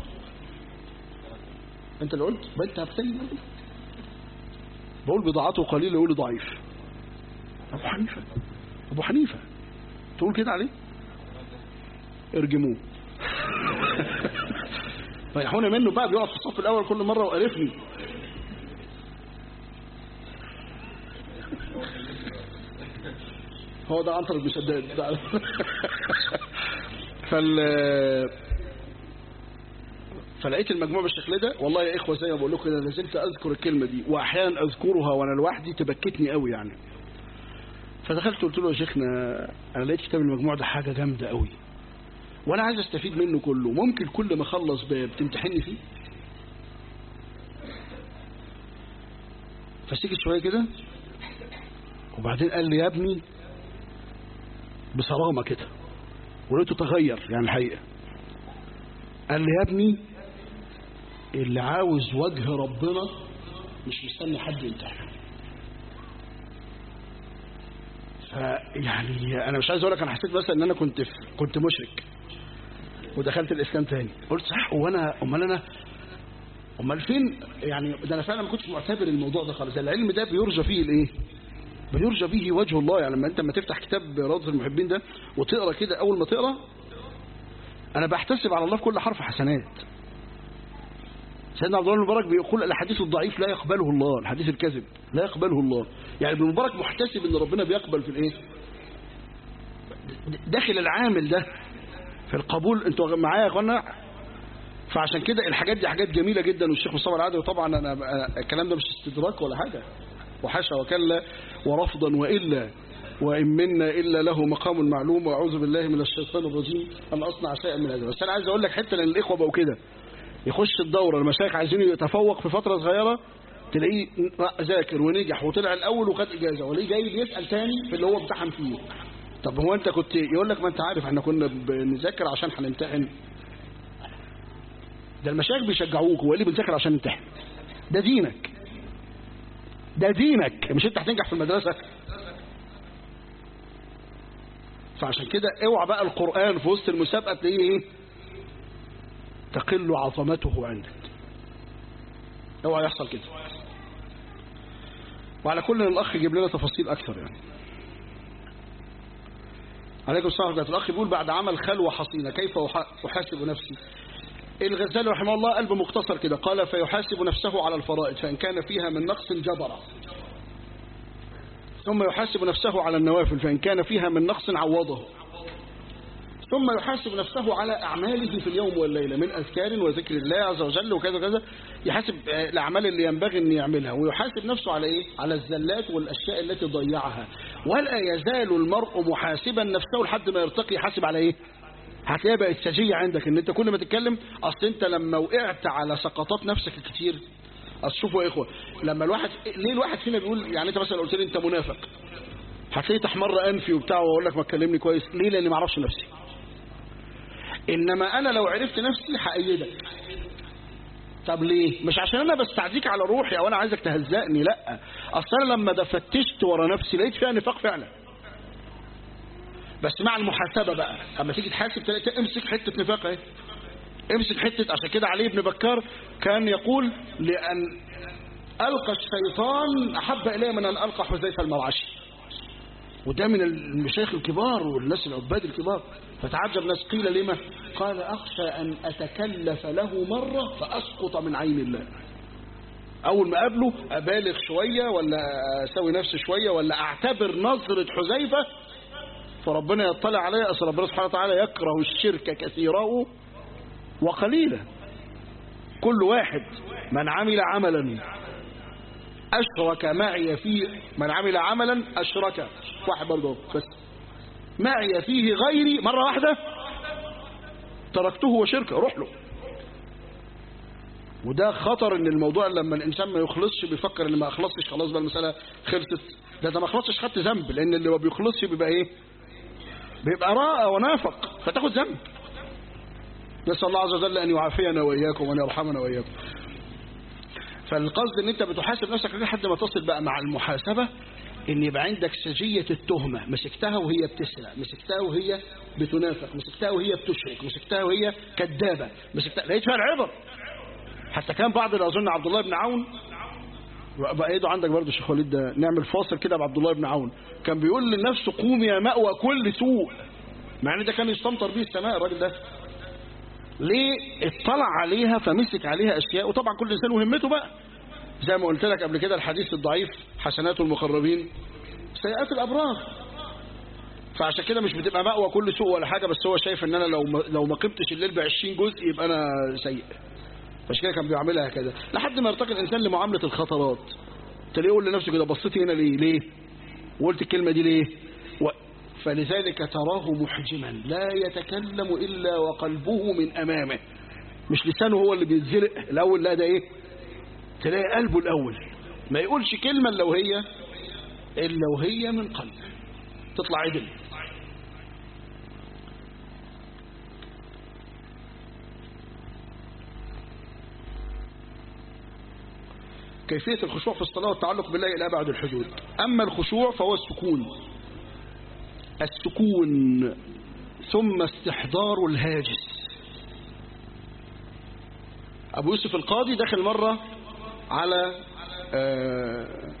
انت اللي قلت ما انت بتتكلم برضه. بقول بضاعته قليله يقول لي ضعيف ابو حنيفه ابو حنيفه تقول كده عليه ارجموه ريحونا منه بقى بيقعد في الصف الاول كل مره وقرفني هو ده عنتر بن شداد ده فال فلقيت المجموع بالشكل ده والله يا اخوه زي ما بقول لكم كده لازلت اذكر الكلمه دي واحيانا اذكرها وانا لوحدي تبكتني قوي يعني فدخلت قلت له يا شيخنا انا لقيت كتاب المجموع ده حاجه جامده قوي وانا عايز استفيد منه كله ممكن كل ما اخلص باب تمتحني فيه فسكت شويه كده وبعدين قال لي يا ابني بصرامه كده ولقيته تغير يعني الحقيقه قال لي يا ابني اللي عاوز وجه ربنا مش مستني حد يمتحن فيعني انا مش عايز اقول لك انا حسيت بس ان انا كنت في كنت مشرك ودخلت الاسلام تاني قلت صح هو انا امال انا امال فين يعني ده انا فعلا ما كنتش معتبر الموضوع ده خالص ده العلم ده بيرجى فيه الايه بيرجى به وجه الله يعني لما انت لما تفتح كتاب روضة المحبين ده وتقرا كده اول ما تقرا انا بحتسب على الله في كل حرف حسنات سيدنا عبد الله بن المبارك بيقول الحديث الضعيف لا يقبله الله الحديث الكذب لا يقبله الله يعني ابن المبارك محتسب ان ربنا بيقبل في الايه داخل العامل ده في القبول انتوا معايا يا اخوانا فعشان كده الحاجات دي حاجات جميله جدا والشيخ مصطفى العادي طبعا انا أنا- الكلام ده مش استدراك ولا حاجه وحاشا وكلا ورفضا والا وان منا الا له مقام معلوم واعوذ بالله من الشيطان الرجيم ان اصنع شيئا من هذا بس انا عايز اقول لك حته لان الاخوه بقوا كده يخش الدوره المشايخ عايزين يتفوق في فتره صغيره تلاقيه ذاكر ونجح وطلع الاول وخد اجازه وليه جاي بيسال تاني في اللي هو امتحن فيه طب هو انت كنت يقول لك ما انت عارف احنا كنا بنذاكر عشان هنمتحن ده المشايخ بيشجعوك هو اللي بنذاكر عشان نمتحن ده دينك ده دينك مش انت هتنجح في المدرسه فعشان كده اوعى بقى القران في وسط المسابقه تلاقيه ايه تقل عظمته عندك اوعى يحصل كده وعلى كل الاخ يجيب لنا تفاصيل اكثر يعني عليكم السلام ورحمه الله الاخ بيقول بعد عمل خلوه حصينه كيف أح- احاسب نفسي الغزالي رحمه الله قلب مختصر كده قال فيحاسب نفسه على الفرائض فإن كان فيها من نقص جبر ثم يحاسب نفسه على النوافل فإن كان فيها من نقص عوضه ثم يحاسب نفسه على أعماله في اليوم والليلة من أذكار وذكر الله عز وجل وكذا وكذا يحاسب الأعمال اللي ينبغي أن يعملها ويحاسب نفسه على إيه؟ على الزلات والأشياء التي ضيعها ولا يزال المرء محاسبا نفسه لحد ما يرتقي يحاسب على إيه؟ هتلاقيها بقت سجية عندك ان انت كل ما تتكلم اصل انت لما وقعت على سقطات نفسك الكتير اصل شوفوا يا اخوه لما الواحد ليه الواحد فينا بيقول يعني انت مثلا قلت لي انت منافق هتلاقي تحمر انفي وبتاع واقول لك ما تكلمني كويس ليه لاني ما اعرفش نفسي انما انا لو عرفت نفسي هأيدك طب ليه مش عشان انا بستعديك على روحي او انا عايزك تهزقني لا اصل انا لما دفتشت ورا نفسي لقيت فيها نفاق فعلا بس مع المحاسبة بقى اما تيجي تحاسب تلاقي امسك حتة نفاق اهي امسك حتة عشان كده علي بن بكار كان يقول لأن ألقى الشيطان أحب إليه من أن ألقى حذيفة المرعشي وده من المشايخ الكبار والناس العباد الكبار فتعجب ناس قيل لما قال أخشى أن أتكلف له مرة فأسقط من عين الله أول ما قابله أبالغ شوية ولا أسوي نفسي شوية ولا أعتبر نظرة حذيفة فربنا يطلع عليه أصل ربنا سبحانه وتعالى يكره الشرك كثيره وقليلا كل واحد من عمل عملا أشرك معي فيه من عمل عملا أشرك واحد برضه بس معي فيه غيري مرة واحدة تركته وشركه روح له وده خطر ان الموضوع لما الانسان ما يخلصش بيفكر ان ما اخلصش خلاص بقى المساله خلصت ده ده ما خلصش خدت ذنب لان اللي ما بيخلصش بيبقى ايه بيبقى راء ونافق فتاخد ذنب نسال الله عز وجل ان يعافينا واياكم وان يرحمنا واياكم فالقصد ان انت بتحاسب نفسك لحد ما تصل بقى مع المحاسبه ان يبقى عندك سجيه التهمه مسكتها وهي بتسرق مسكتها وهي بتنافق مسكتها وهي بتشرك مسكتها وهي كذابه مسكتها لقيت فيها العبر حتى كان بعض اظن عبد الله بن عون بقى ايده عندك برضه شيخ وليد ده نعمل فاصل كده بعبد الله بن عون كان بيقول لنفسه قوم يا مأوى كل سوء مع ان ده كان يستمطر به السماء الراجل ده ليه اطلع عليها فمسك عليها اشياء وطبعا كل انسان وهمته بقى زي ما قلت لك قبل كده الحديث الضعيف حسنات المقربين سيئات الابرار فعشان كده مش بتبقى مأوى كل سوء ولا حاجه بس هو شايف ان انا لو ما لو ما قمتش الليل ب 20 جزء يبقى انا سيء عشان كده كان بيعملها كده لحد ما يرتقي الانسان لمعامله الخطرات تلاقيه يقول لنفسه كده بصيت هنا ليه ليه وقلت الكلمه دي ليه و... فلذلك تراه محجما لا يتكلم الا وقلبه من امامه مش لسانه هو اللي بيتزرق الاول لا ده ايه تلاقي قلبه الاول ما يقولش كلمه الا وهي الا وهي من قلبه تطلع عدل كيفية الخشوع في الصلاة والتعلق بالله إلى أبعد الحدود أما الخشوع فهو السكون السكون ثم استحضار الهاجس أبو يوسف القاضي دخل مرة على آه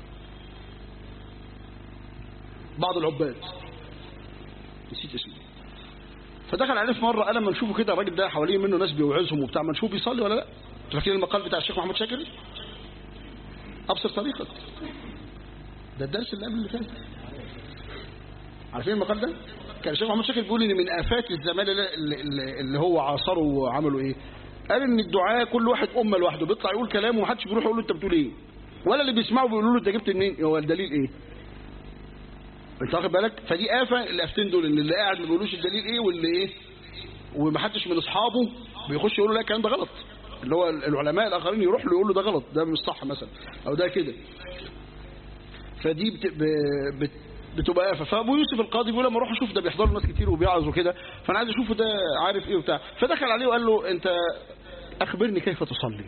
بعض العباد نسيت اسمه فدخل عليه في مرة قال لما نشوفه كده الراجل ده حواليه منه ناس بيوعظهم وبتاع ما نشوف بيصلي ولا لا فاكرين المقال بتاع الشيخ محمد شاكر أبصر طريقك ده الدرس اللي قبل اللي فات عارفين المقال ده كان الشيخ محمد شاكر بيقول ان من آفات الزمان اللي, اللي, اللي هو عاصره وعملوا ايه قال ان الدعاء كل واحد أمة لوحده بيطلع يقول كلام ومحدش بيروح يقول له انت بتقول ايه ولا اللي بيسمعه بيقولوا له انت جبت منين هو الدليل ايه انت واخد بالك فدي آفة الافتين دول ان اللي قاعد ما بيقولوش الدليل ايه واللي ايه ومحدش من اصحابه بيخش يقول له لا الكلام ده غلط اللي هو العلماء الاخرين يروح له يقول له ده غلط ده مش صح مثلا او ده كده فدي بت... بت... بتبقى آفة فابو يوسف القاضي بيقول لما اروح اشوف ده بيحضر ناس كتير وبيعظ وكده فانا عايز اشوفه ده عارف ايه وبتاع فدخل عليه وقال له انت اخبرني كيف تصلي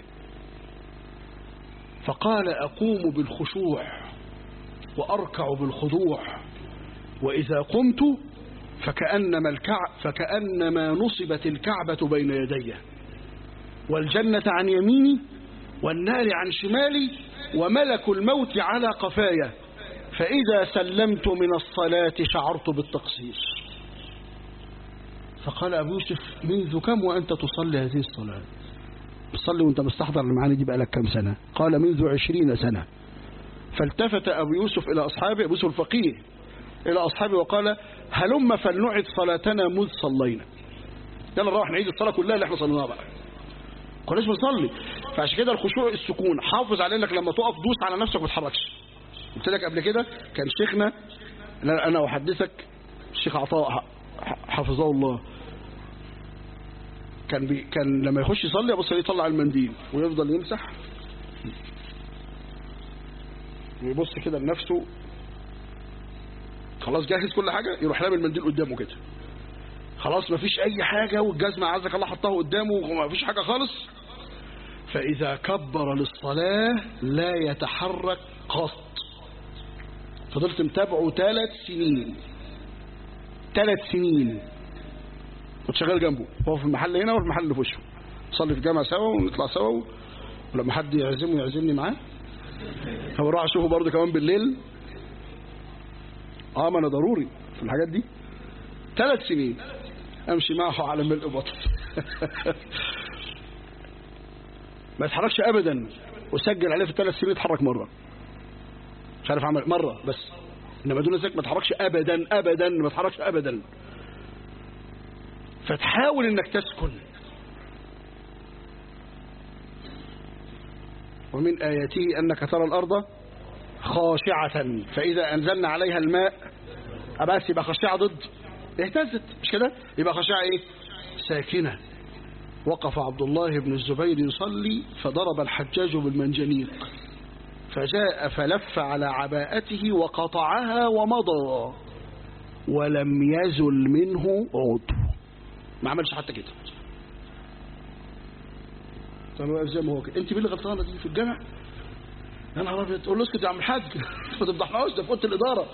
فقال اقوم بالخشوع واركع بالخضوع واذا قمت فكأنما الكعب فكأنما نصبت الكعبة بين يدي والجنة عن يميني والنار عن شمالي وملك الموت على قفايا فإذا سلمت من الصلاة شعرت بالتقصير فقال أبو يوسف منذ كم وأنت تصلي هذه الصلاة تصلي وأنت مستحضر المعاني دي بقالك كم سنة قال منذ عشرين سنة فالتفت أبو يوسف إلى أصحابه أبو يوسف الفقيه إلى أصحابه وقال هلم فلنعد صلاتنا مذ صلينا يلا نروح نعيد الصلاة كلها اللي احنا صليناها بقى كناش بنصلي فعشان كده الخشوع السكون حافظ على انك لما تقف دوس على نفسك ما تتحركش قلت لك قبل كده كان شيخنا انا احدثك الشيخ عطاء حفظه الله كان بي كان لما يخش يصلي ابص يطلع المنديل ويفضل يمسح ويبص كده لنفسه خلاص جاهز كل حاجة يروح رامي المنديل قدامه كده خلاص مفيش اي حاجة والجزمة عزك الله حطها قدامه ومفيش حاجة خالص فاذا كبر للصلاة لا يتحرك قط فضلت متابعه ثلاث سنين ثلاث سنين كنت شغال جنبه هو في المحل هنا وفي المحل اللي في وشه نصلي في الجامعة سوا ونطلع سوا ولما حد يعزمه يعزمني معاه هو راح اشوفه برضه كمان بالليل اه ما انا ضروري في الحاجات دي ثلاث سنين امشي معه على ملء بطن ما يتحركش ابدا وسجل عليه في الثلاث سنين يتحرك مره مش عارف عمل مره بس انما دون ذلك ما يتحركش ابدا ابدا ما يتحركش ابدا فتحاول انك تسكن ومن آياته أنك ترى الأرض خاشعة فإذا أنزلنا عليها الماء أبس يبقى خاشعة ضد اهتزت مش كده يبقى خاشعة إيه ساكنة وقف عبد الله بن الزبير يصلي فضرب الحجاج بالمنجنيق فجاء فلف على عباءته وقطعها ومضى ولم يزل منه عضو ما عملش حتى كده كان واقف زي ما هو كده انت مين اللي غلطانه دي في الجامع يا نهار ابيض تقول له اسكت يا عم الحاج ما تفضحناش ده في اوضه الاداره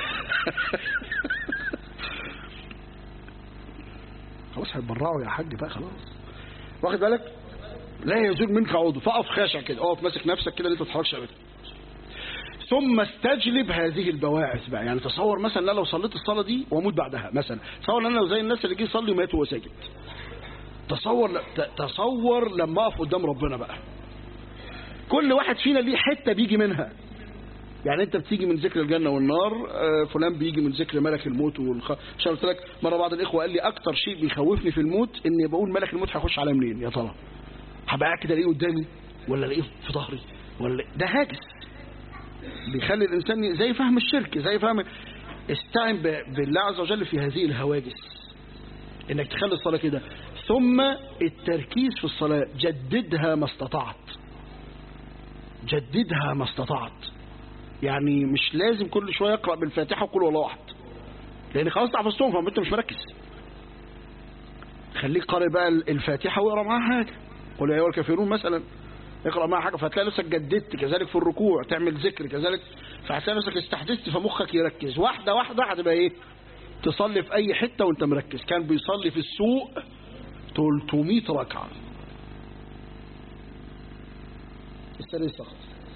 خلاص هيتبرعوا يا حاج بقى خلاص واخد بالك لا يزول منك عضو فاقف خاشع كده اقف ماسك نفسك كده اللي انت ما تتحركش ابدا ثم استجلب هذه البواعث بقى يعني تصور مثلا انا لو صليت الصلاه دي واموت بعدها مثلا تصور انا لو زي الناس اللي جه يصلي ومات وهو ساجد تصور تصور لما اقف قدام ربنا بقى كل واحد فينا ليه حته بيجي منها يعني انت بتيجي من ذكر الجنه والنار فلان بيجي من ذكر ملك الموت والخ... مش قلت لك مره بعض الاخوه قال لي اكتر شيء بيخوفني في الموت اني بقول ملك الموت هيخش عليا منين يا ترى هبقى قاعد كده الاقيه قدامي ولا الاقيه في ظهري ولا ده هاجس بيخلي الانسان زي فهم الشرك زي فهم استعن بالله عز وجل في هذه الهواجس انك تخلي الصلاه كده ثم التركيز في الصلاه جددها ما استطعت جددها ما استطعت يعني مش لازم كل شويه اقرا بالفاتحه وقول والله واحد لان خلاص حفظتهم فانت مش مركز خليك قارئ بقى الفاتحه واقرا معاها حاجه قل يا ايها الكافرون مثلا اقرا معاها حاجه فتلاقي نفسك جددت كذلك في الركوع تعمل ذكر كذلك فهتلاقي نفسك استحدثت فمخك يركز واحده واحده هتبقى ايه تصلي في اي حته وانت مركز كان بيصلي في السوق 300 ركعه السنه سقط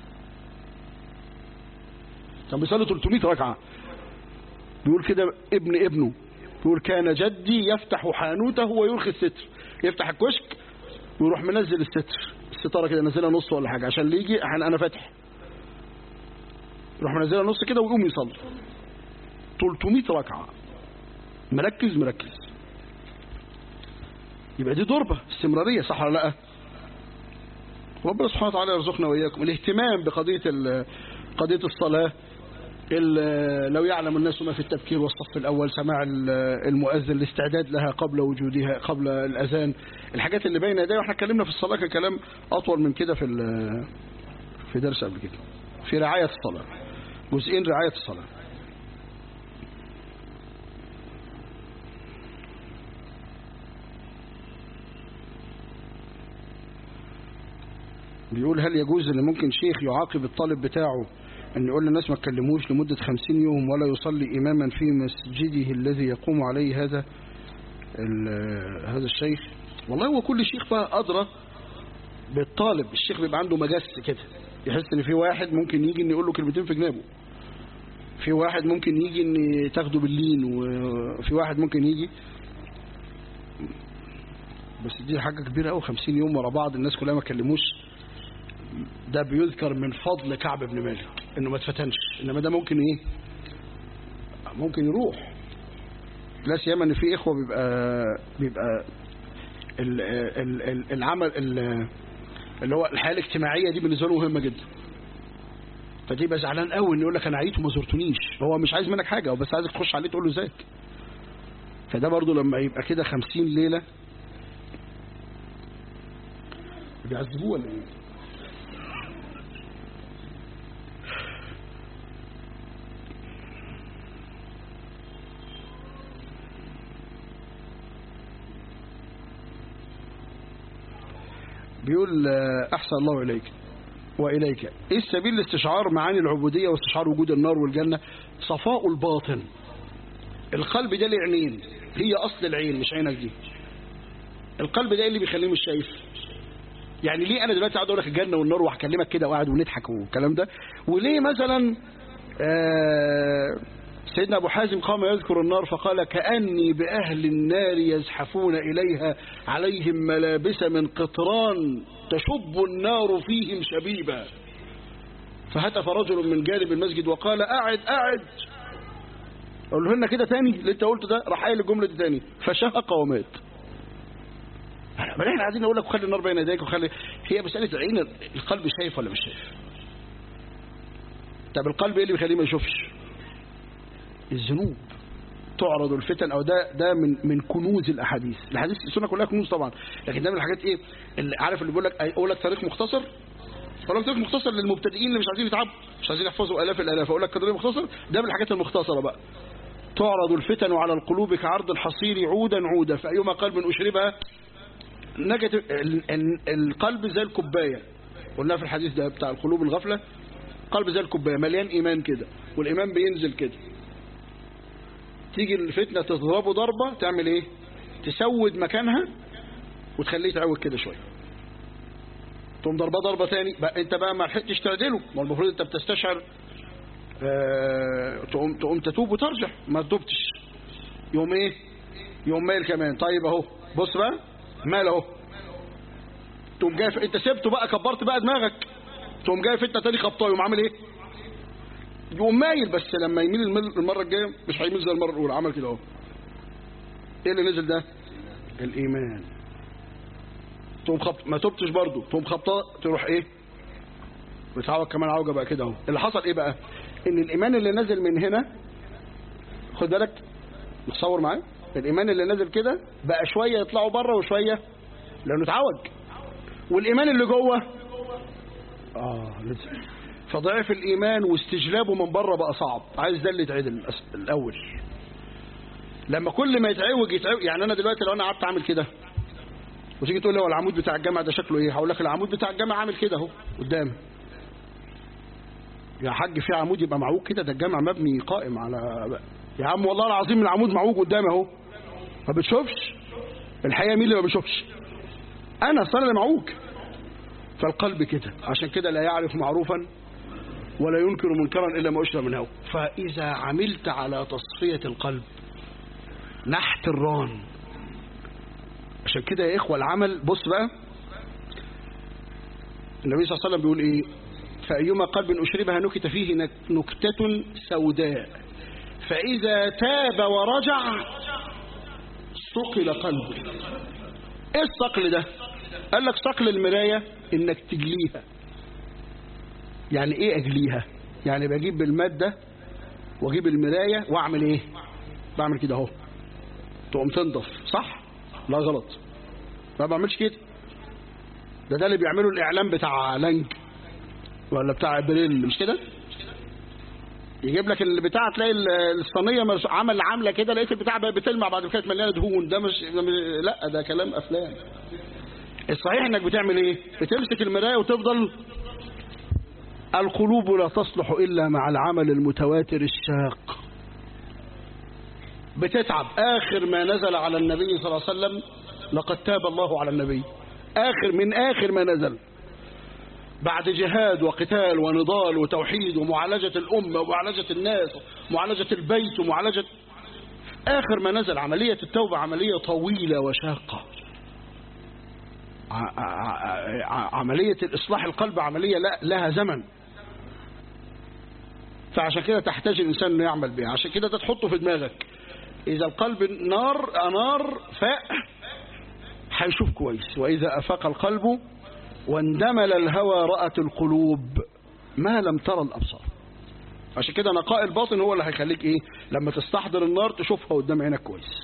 كان بيصلي 300 ركعه بيقول كده ابن ابنه بيقول كان جدي يفتح حانوته ويرخي الستر يفتح الكشك ويروح منزل الستر الستاره كده نزلها نص ولا حاجه عشان اللي يجي انا فاتح يروح منزلها نص كده ويقوم يصلي 300 ركعه مركز مركز يبقى دي ضربه استمراريه صح ولا لا ربنا سبحانه وتعالى يرزقنا واياكم الاهتمام بقضيه قضيه الصلاه لو يعلم الناس ما في التبكير والصف الأول سماع المؤذن الاستعداد لها قبل وجودها قبل الأذان الحاجات اللي بين يديه واحنا اتكلمنا في الصلاة كان كلام أطول من كده في في درس قبل كده في رعاية الصلاة جزئين رعاية الصلاة بيقول هل يجوز ان ممكن شيخ يعاقب الطالب بتاعه أن يقول للناس ما تكلموش لمدة خمسين يوم ولا يصلي إماما في مسجده الذي يقوم عليه هذا هذا الشيخ والله هو كل شيخ بقى أدرى بالطالب الشيخ بيبقى عنده مجس كده يحس ان في واحد ممكن يجي ان يقول له كلمتين في جنابه في واحد ممكن يجي ان تاخده باللين وفي واحد ممكن يجي بس دي حاجة كبيرة قوي 50 يوم ورا بعض الناس كلها ما كلموش ده بيذكر من فضل كعب بن مالك انه ما اتفتنش انما ده ممكن ايه ممكن يروح لا سيما ان في اخوه بيبقى بيبقى ال ال ال العمل ال- اللي هو الحياه الاجتماعيه دي بالنسبه له مهمه جدا فتبقى زعلان قوي ان يقول لك انا عيت وما زرتنيش هو مش عايز منك حاجه هو بس عايزك تخش عليه تقول له ازيك فده برضو لما يبقى كده خمسين ليله بيعذبوه ولا ايه بيقول آه، أحسن الله إليك وإليك إيه السبيل لاستشعار معاني العبودية واستشعار وجود النار والجنة صفاء الباطن القلب ده ليه عينين هي أصل العين مش عينك دي القلب ده إيه اللي بيخليه مش شايف يعني ليه أنا دلوقتي قاعد أقول لك الجنة والنار وهكلمك كده وقاعد ونضحك والكلام ده وليه مثلا آه سيدنا أبو حازم قام يذكر النار فقال كأني بأهل النار يزحفون إليها عليهم ملابس من قطران تشب النار فيهم شبيبا فهتف رجل من جانب المسجد وقال أعد أعد قال له هنا كده تاني اللي انت قلته ده راح قايل الجمله دي تاني فشهق ومات ما احنا عايزين نقول لك خلي النار بين يديك وخلي هي مساله العين القلب شايف ولا مش شايف طب القلب ايه اللي بيخليه ما يشوفش الذنوب تعرض الفتن او ده ده من من كنوز الاحاديث الاحاديث السنه كلها كنوز طبعا لكن ده من الحاجات ايه اللي عارف اللي بيقول لك اقول لك تاريخ مختصر اقول لك تاريخ مختصر للمبتدئين اللي مش عايزين يتعبوا مش عايزين يحفظوا الاف الالاف اقول لك تاريخ مختصر ده من الحاجات المختصره بقى تعرض الفتن على القلوب كعرض الحصير عودا عودا فايما قلب اشربها نجت ال- ال- القلب زي الكوبايه قلنا في الحديث ده بتاع القلوب الغفله قلب زي الكوبايه مليان ايمان كده والايمان بينزل كده تيجي الفتنه تضربه ضربه تعمل ايه تسود مكانها وتخليه يتعود كده شويه تقوم ضربه ضربه تاني بقى انت بقى ما لحقتش تعدله ما المفروض انت بتستشعر آه، تقوم تقوم تتوب وترجع ما تتوبتش يوم ايه يوم مايل كمان طيب اهو بص بقى مال اهو تقوم جاي في- انت سبته بقى كبرت بقى دماغك تقوم جاي في انت تاني خبطه يقوم عامل ايه يقوم مايل بس لما يميل المل- المره الجايه مش هيميل زي المره الاولى عمل كده اهو ايه اللي نزل ده الايمان تقوم خبط ما تبتش برضه تقوم خبطه تروح ايه بتعوج كمان عوجه بقى كده اهو اللي حصل ايه بقى ان الايمان اللي نزل من هنا خد بالك تصور معايا الايمان اللي نزل كده بقى شويه يطلعوا بره وشويه لانه اتعوج والايمان اللي جوه اه نزل فضعف الايمان واستجلابه من بره بقى صعب عايز ده اللي يتعدل الأس- الاول لما كل ما يتعوج يتعوج يعني انا دلوقتي لو انا قعدت اعمل كده وتيجي تقول لي هو العمود بتاع الجامع ده شكله ايه هقول لك العمود بتاع الجامع عامل كده اهو قدامي يا حاج في عمود يبقى معوج كده ده الجامع مبني قائم على يا عم والله العظيم العمود معوج قدامي اهو ما بتشوفش الحقيقه مين اللي ما بيشوفش انا اصل انا اللي معوج فالقلب كده عشان كده لا يعرف معروفا ولا ينكر منكرا الا ما اشرب من هو فاذا عملت على تصفيه القلب نحت الران عشان كده يا اخوه العمل بص بقى النبي صلى الله عليه وسلم بيقول ايه فأيما قلب أشربها نكت فيه نك- نكتة سوداء فإذا تاب ورجع صقل قلبه ايه الصقل ده قال لك صقل المراية انك تجليها يعني ايه اجليها يعني بجيب المادة واجيب المراية واعمل ايه بعمل كده اهو تقوم تنضف صح لا غلط ما بعملش كده ده ده اللي بيعمله الاعلام بتاع لانج ولا بتاع بريل مش كده يجيب لك البتاع تلاقي ال- الصينيه مرس- عمل عامله كده لقيت البتاع بقى بتلمع بعد ما كانت مليانه دهون ده مش ده مش- لا ده كلام افلام الصحيح انك بتعمل ايه بتمسك المرايه وتفضل القلوب لا تصلح الا مع العمل المتواتر الشاق بتتعب اخر ما نزل على النبي صلى الله عليه وسلم لقد تاب الله على النبي اخر من اخر ما نزل بعد جهاد وقتال ونضال وتوحيد ومعالجة الأمة ومعالجة الناس ومعالجة البيت ومعالجة آخر ما نزل عملية التوبة عملية طويلة وشاقة ع- ع- ع- عملية الإصلاح القلب عملية لا- لها زمن فعشان كده تحتاج الإنسان أنه يعمل بها عشان كده ده تحطه في دماغك إذا القلب نار أنار فاء هيشوف كويس وإذا أفاق القلب واندمل الهوى رأت القلوب ما لم ترى الأبصار عشان كده نقاء الباطن هو اللي هيخليك إيه لما تستحضر النار تشوفها قدام عينك كويس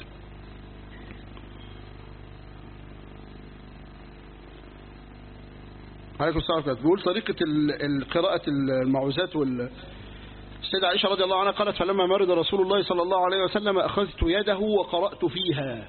عليكم السلام ورحمة الله. بيقول طريقة ال- ال- قراءة المعوذات وال السيدة عائشة رضي الله عنها قالت فلما مرض رسول الله صلى الله عليه وسلم أخذت يده وقرأت فيها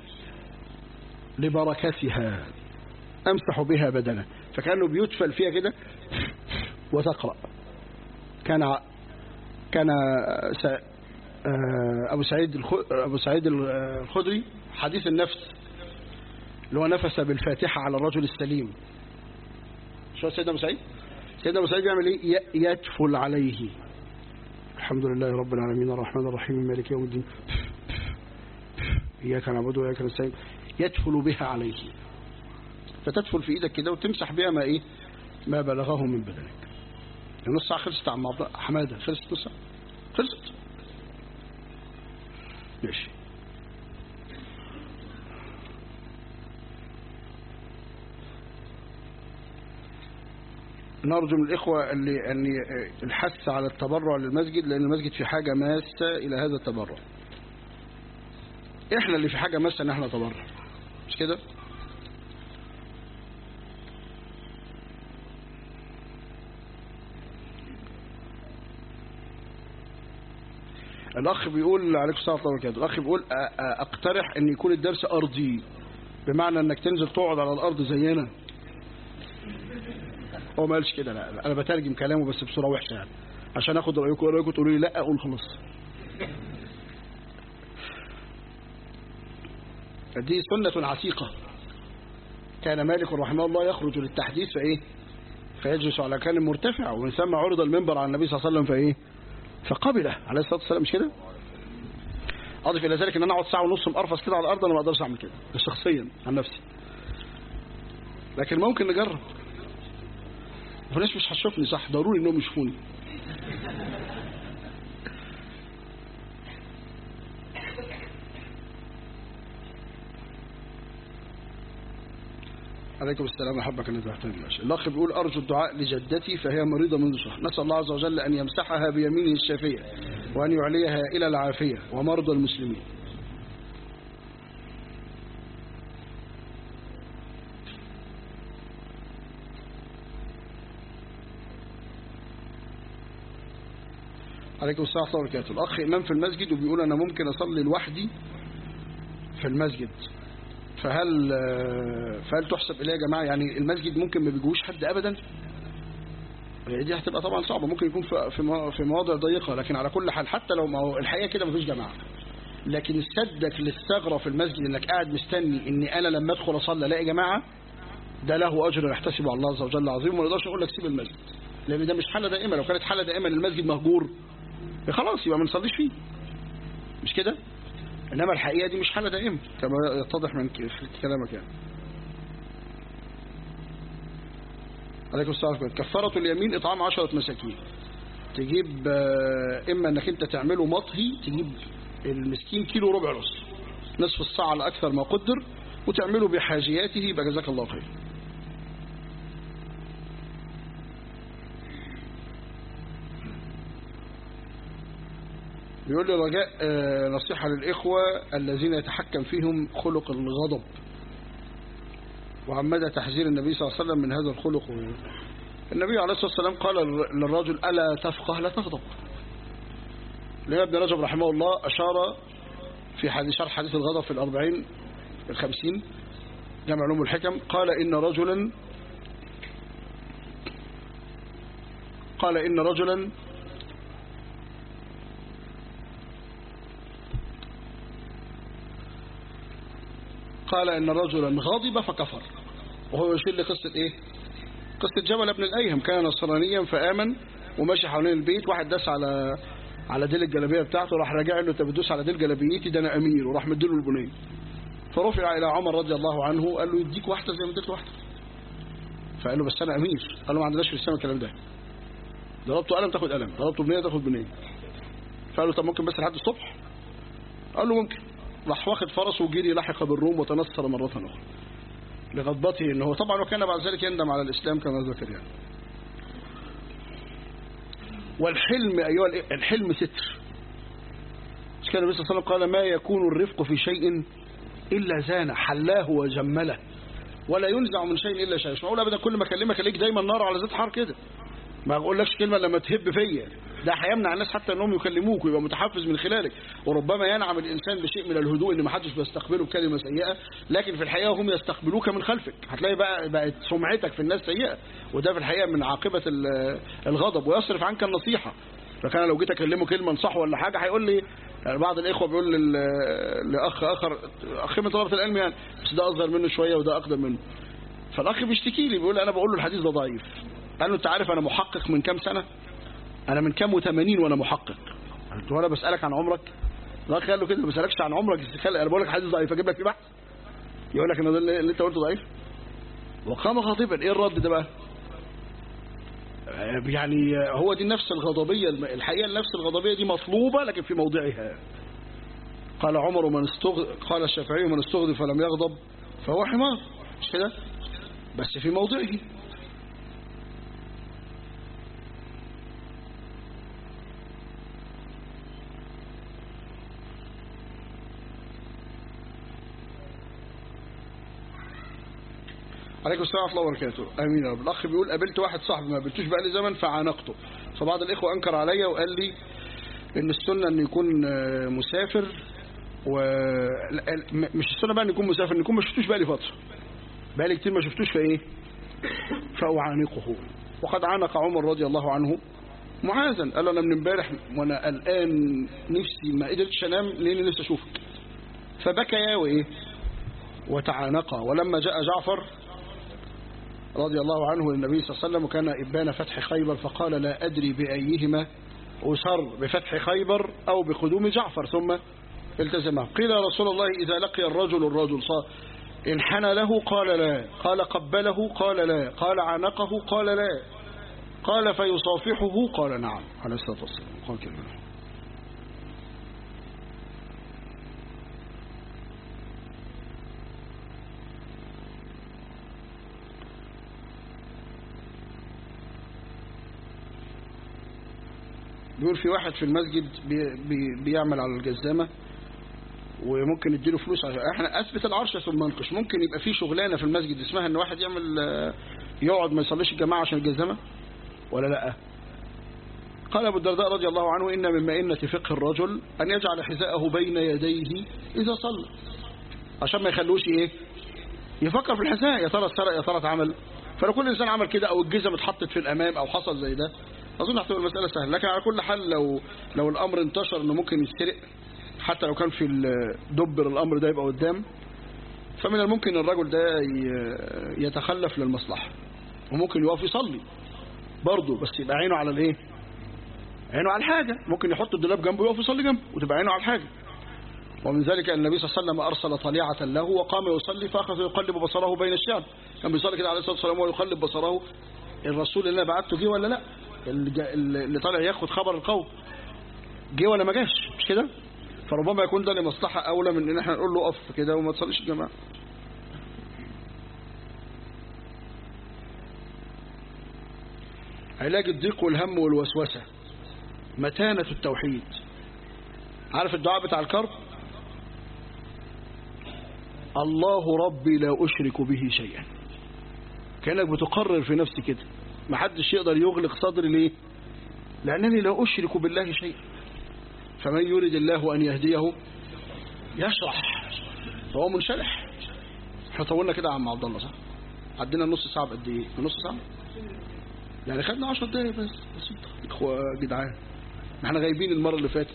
لبركتها أمسح بها بدنه فكانه بيدفل فيها كده وتقرأ كان ع- كان س- آه، أبو سعيد الخ- أبو سعيد الخدري حديث النفس اللي هو نفس بالفاتحة على الرجل السليم شو سيدنا أبو سعيد سيدنا أبو سعيد بيعمل إيه ي- يدفل عليه الحمد لله رب العالمين الرحمن الرحيم مالك يوم الدين إياك نعبد وإياك نستعين يدفل بها عليه فتدفل في إيدك كده وتمسح بها ما إيه ما بلغه من بدنك نص ساعة خلصت عم عبد حمادة خلصت نص ساعة خلصت ماشي نرجو من الإخوة اللي أن الحث على التبرع للمسجد لأن المسجد في حاجة ماسة إلى هذا التبرع إحنا اللي في حاجة ماسة إن إحنا نتبرع مش كده؟ الأخ بيقول عليكم السلام ورحمة الله وبركاته الأخ بيقول أ- أ- أقترح أن يكون الدرس أرضي بمعنى أنك تنزل تقعد على الأرض زينا هو ما قالش كده لا لا، انا بترجم كلامه بس بصوره وحشه يعني عشان اخد رايكم رايكم تقولوا لي لا اقول خلاص دي سنة عتيقة كان مالك رحمه الله يخرج للتحديث فايه فيجلس على كان مرتفع ومن ثم عرض المنبر على النبي صلى الله عليه وسلم فايه فقبله عليه الصلاه والسلام مش كده اضف الى ذلك ان انا اقعد ساعه ونص مقرفص كده على الارض انا ما اقدرش اعمل كده شخصيا عن نفسي لكن ممكن نجرب وفي ناس مش هتشوفني صح ضروري انهم يشوفوني عليكم السلام احبك ان تحترم ماشي الاخ بيقول ارجو الدعاء لجدتي فهي مريضه منذ شهر نسال الله عز وجل ان يمسحها بيمينه الشافيه وان يعليها الى العافيه ومرضى المسلمين عليكم السلام ورحمه الله وبركاته الاخ امام في المسجد وبيقول انا ممكن اصلي لوحدي في المسجد فهل فهل تحسب اليه يا جماعه يعني المسجد ممكن ما بيجوش حد ابدا دي هتبقى طبعا صعبه ممكن يكون في في موا- في مواضع ضيقه لكن على كل حال حتى لو ما هو الحقيقه كده ما فيش جماعه لكن سدك للثغره في المسجد انك قاعد مستني اني انا لما ادخل اصلي الاقي جماعه ده له اجر يحتسبه على الله عز وجل عظيم وما نقدرش نقول لك سيب المسجد لان ده مش حاله دائمه لو كانت حاله دائمه المسجد مهجور خلاص يبقى ما نصليش فيه مش كده انما الحقيقه دي مش حاله دائمه كما يتضح من ك- في كلامك يعني عليكم السلام عليكم كفاره اليمين اطعام عشرة مساكين تجيب آه، اما انك انت تعمله مطهي تجيب المسكين كيلو ربع رز نصف الساعه على اكثر ما قدر وتعمله بحاجياته يبقى جزاك الله خير بيقول لي رجاء آه، نصيحة للإخوة الذين يتحكم فيهم خلق الغضب وعن مدى تحذير النبي صلى الله عليه وسلم من هذا الخلق النبي عليه الصلاة والسلام قال للرجل ألا تفقه لا تغضب لأن ابن رجب رحمه الله أشار في حديث شرح حديث الغضب في الأربعين الخمسين جمع علوم الحكم قال إن رجلا قال إن رجلا قال إن رجلا غضب فكفر وهو يشير لقصة إيه قصة جبل بن الأيهم كان نصرانيا فآمن وماشي حوالين البيت واحد داس على على ديل الجلابيه بتاعته راح راجع له انت بتدوس على ديل جلابيتي ده انا امير وراح مديله البنيه فرفع الى عمر رضي الله عنه قال له يديك واحده زي ما اديت له واحده فقال له بس انا امير قال له ما عندناش في الاسلام الكلام ده ضربته قلم تاخد قلم ضربته بنيه تاخد بنيه فقال له طب ممكن بس لحد الصبح قال له ممكن راح واخد فرسه وجري لحق بالروم وتنصر مرة أخرى لغضبته ان هو طبعا وكان بعد ذلك يندم على الإسلام كما ذكر يعني والحلم أيها الإيه؟ الحلم ستر مش كان النبي صلى الله عليه وسلم قال ما يكون الرفق في شيء إلا زانه حلاه وجمله ولا ينزع من شيء إلا شيء مش معقول أبدا كل ما أكلمك ألاقيك دايما نار على زيت حار كده ما بقولكش كلمة لما تهب فيا ده هيمنع الناس حتى انهم يكلموك ويبقى متحفز من خلالك وربما ينعم الانسان بشيء من الهدوء ان ما حدش بيستقبله بكلمه سيئه لكن في الحقيقه هم يستقبلوك من خلفك هتلاقي بقى بقت سمعتك في الناس سيئه وده في الحقيقه من عاقبه ال- الغضب ويصرف عنك النصيحه فكان لو جيت اكلمه كلمه انصحه ولا حاجه هيقول لي يعني بعض الاخوه بيقول لل- لاخ اخر اخ من طلبه العلم يعني بس ده اصغر منه شويه وده اقدم منه فالاخ بيشتكي لي بيقول انا بقول له الحديث ده ضعيف قال له انت عارف انا محقق من كام سنه انا من كام و80 وانا محقق قلت له انا بسالك عن عمرك الاخ قال له كده ما بسالكش عن عمرك خلي انا بقول لك حديث ضعيف اجيب لك فيه بحث يقول لك ان ده اللي اللي انت قلته ضعيف وقام غاضبا ايه الرد ده بقى آه، يعني آه، هو دي النفس الغضبيه الم- الحقيقه النفس الغضبيه دي مطلوبه لكن في موضعها قال عمر من استغ... قال الشافعي من استغضب فلم يغضب فهو حمار مش كده بس في موضعه عليكم السلام ورحمه الله وبركاته امين يا رب الاخ بيقول قابلت واحد صاحبي ما قابلتوش بقالي زمن فعانقته فبعض الاخوه انكر عليا وقال لي ان السنه ان يكون آه، مسافر و لا، م- مش السنه بقى ان يكون مسافر ان يكون ما شفتوش بقالي فتره بقالي كتير ما شفتوش فايه فاعانقه وقد عانق عمر رضي الله عنه معاذا قال له انا من امبارح وانا الان نفسي ما قدرتش انام لاني نفسي اشوفك فبكيا وايه وتعانقا ولما جاء جعفر رضي الله عنه للنبي صلى الله عليه وسلم وكان إبان فتح خيبر فقال لا أدري بأيهما أسر بفتح خيبر أو بقدوم جعفر ثم التزمه قيل يا رسول الله إذا لقي الرجل الرجل صار انحنى له قال لا قال قبله قال لا قال عانقه قال لا قال فيصافحه قال نعم عليه الصلاة والسلام قال كده بيقول في واحد في المسجد بي بي بيعمل على الجزامة وممكن يديله فلوس عشان احنا اثبت العرش ثم انقش ممكن يبقى في شغلانه في المسجد اسمها ان واحد يعمل آه، يقعد ما يصليش الجماعه عشان الجزامه ولا لا قال ابو الدرداء رضي الله عنه ان من مئنه فقه الرجل ان يجعل حذاءه بين يديه اذا صلى عشان ما يخلوش ايه يفكر في الحذاء يا ترى اتسرق يا ترى اتعمل فلو كل انسان عمل كده او الجزم اتحطت في الامام او حصل زي ده اظن هتبقى المساله سهله لكن على كل حال لو لو الامر انتشر انه ممكن يتسرق حتى لو كان في دبر الامر ده يبقى قدام فمن الممكن الرجل ده ي- يتخلف للمصلحه وممكن يقف يصلي برضه بس يبقى عينه على الايه عينه على الحاجه ممكن يحط الدولاب جنبه ويقف يصلي جنبه وتبقى عينه على الحاجه ومن ذلك أن النبي صلى الله عليه وسلم أرسل طليعة له وقام يصلي فأخذ يقلب بصره بين الشام كان بيصلي كده عليه الصلاة والسلام ويقلب بصره الرسول اللي أنا بعته جه ولا لا اللي, جا اللي طالع ياخد خبر القوم جه ولا ما جاش مش كده فربما يكون ده لمصلحة أولى من إن احنا نقول له أقف كده وما تصليش الجماعة علاج الضيق والهم والوسوسة متانة التوحيد عارف الدعاء بتاع الكرب الله ربي لا أشرك به شيئا كأنك بتقرر في نفسي كده ما حدش يقدر يغلق صدري ليه لأنني لا أشرك بالله شيئا فمن يريد الله أن يهديه يشرح فهو منشرح احنا طولنا كده يا عم عبد الله صح عدينا نص ساعة بقد ايه نص ساعة يعني خدنا 10 دقايق بس بسيطة اخوة جدعان ما احنا غايبين المرة اللي فاتت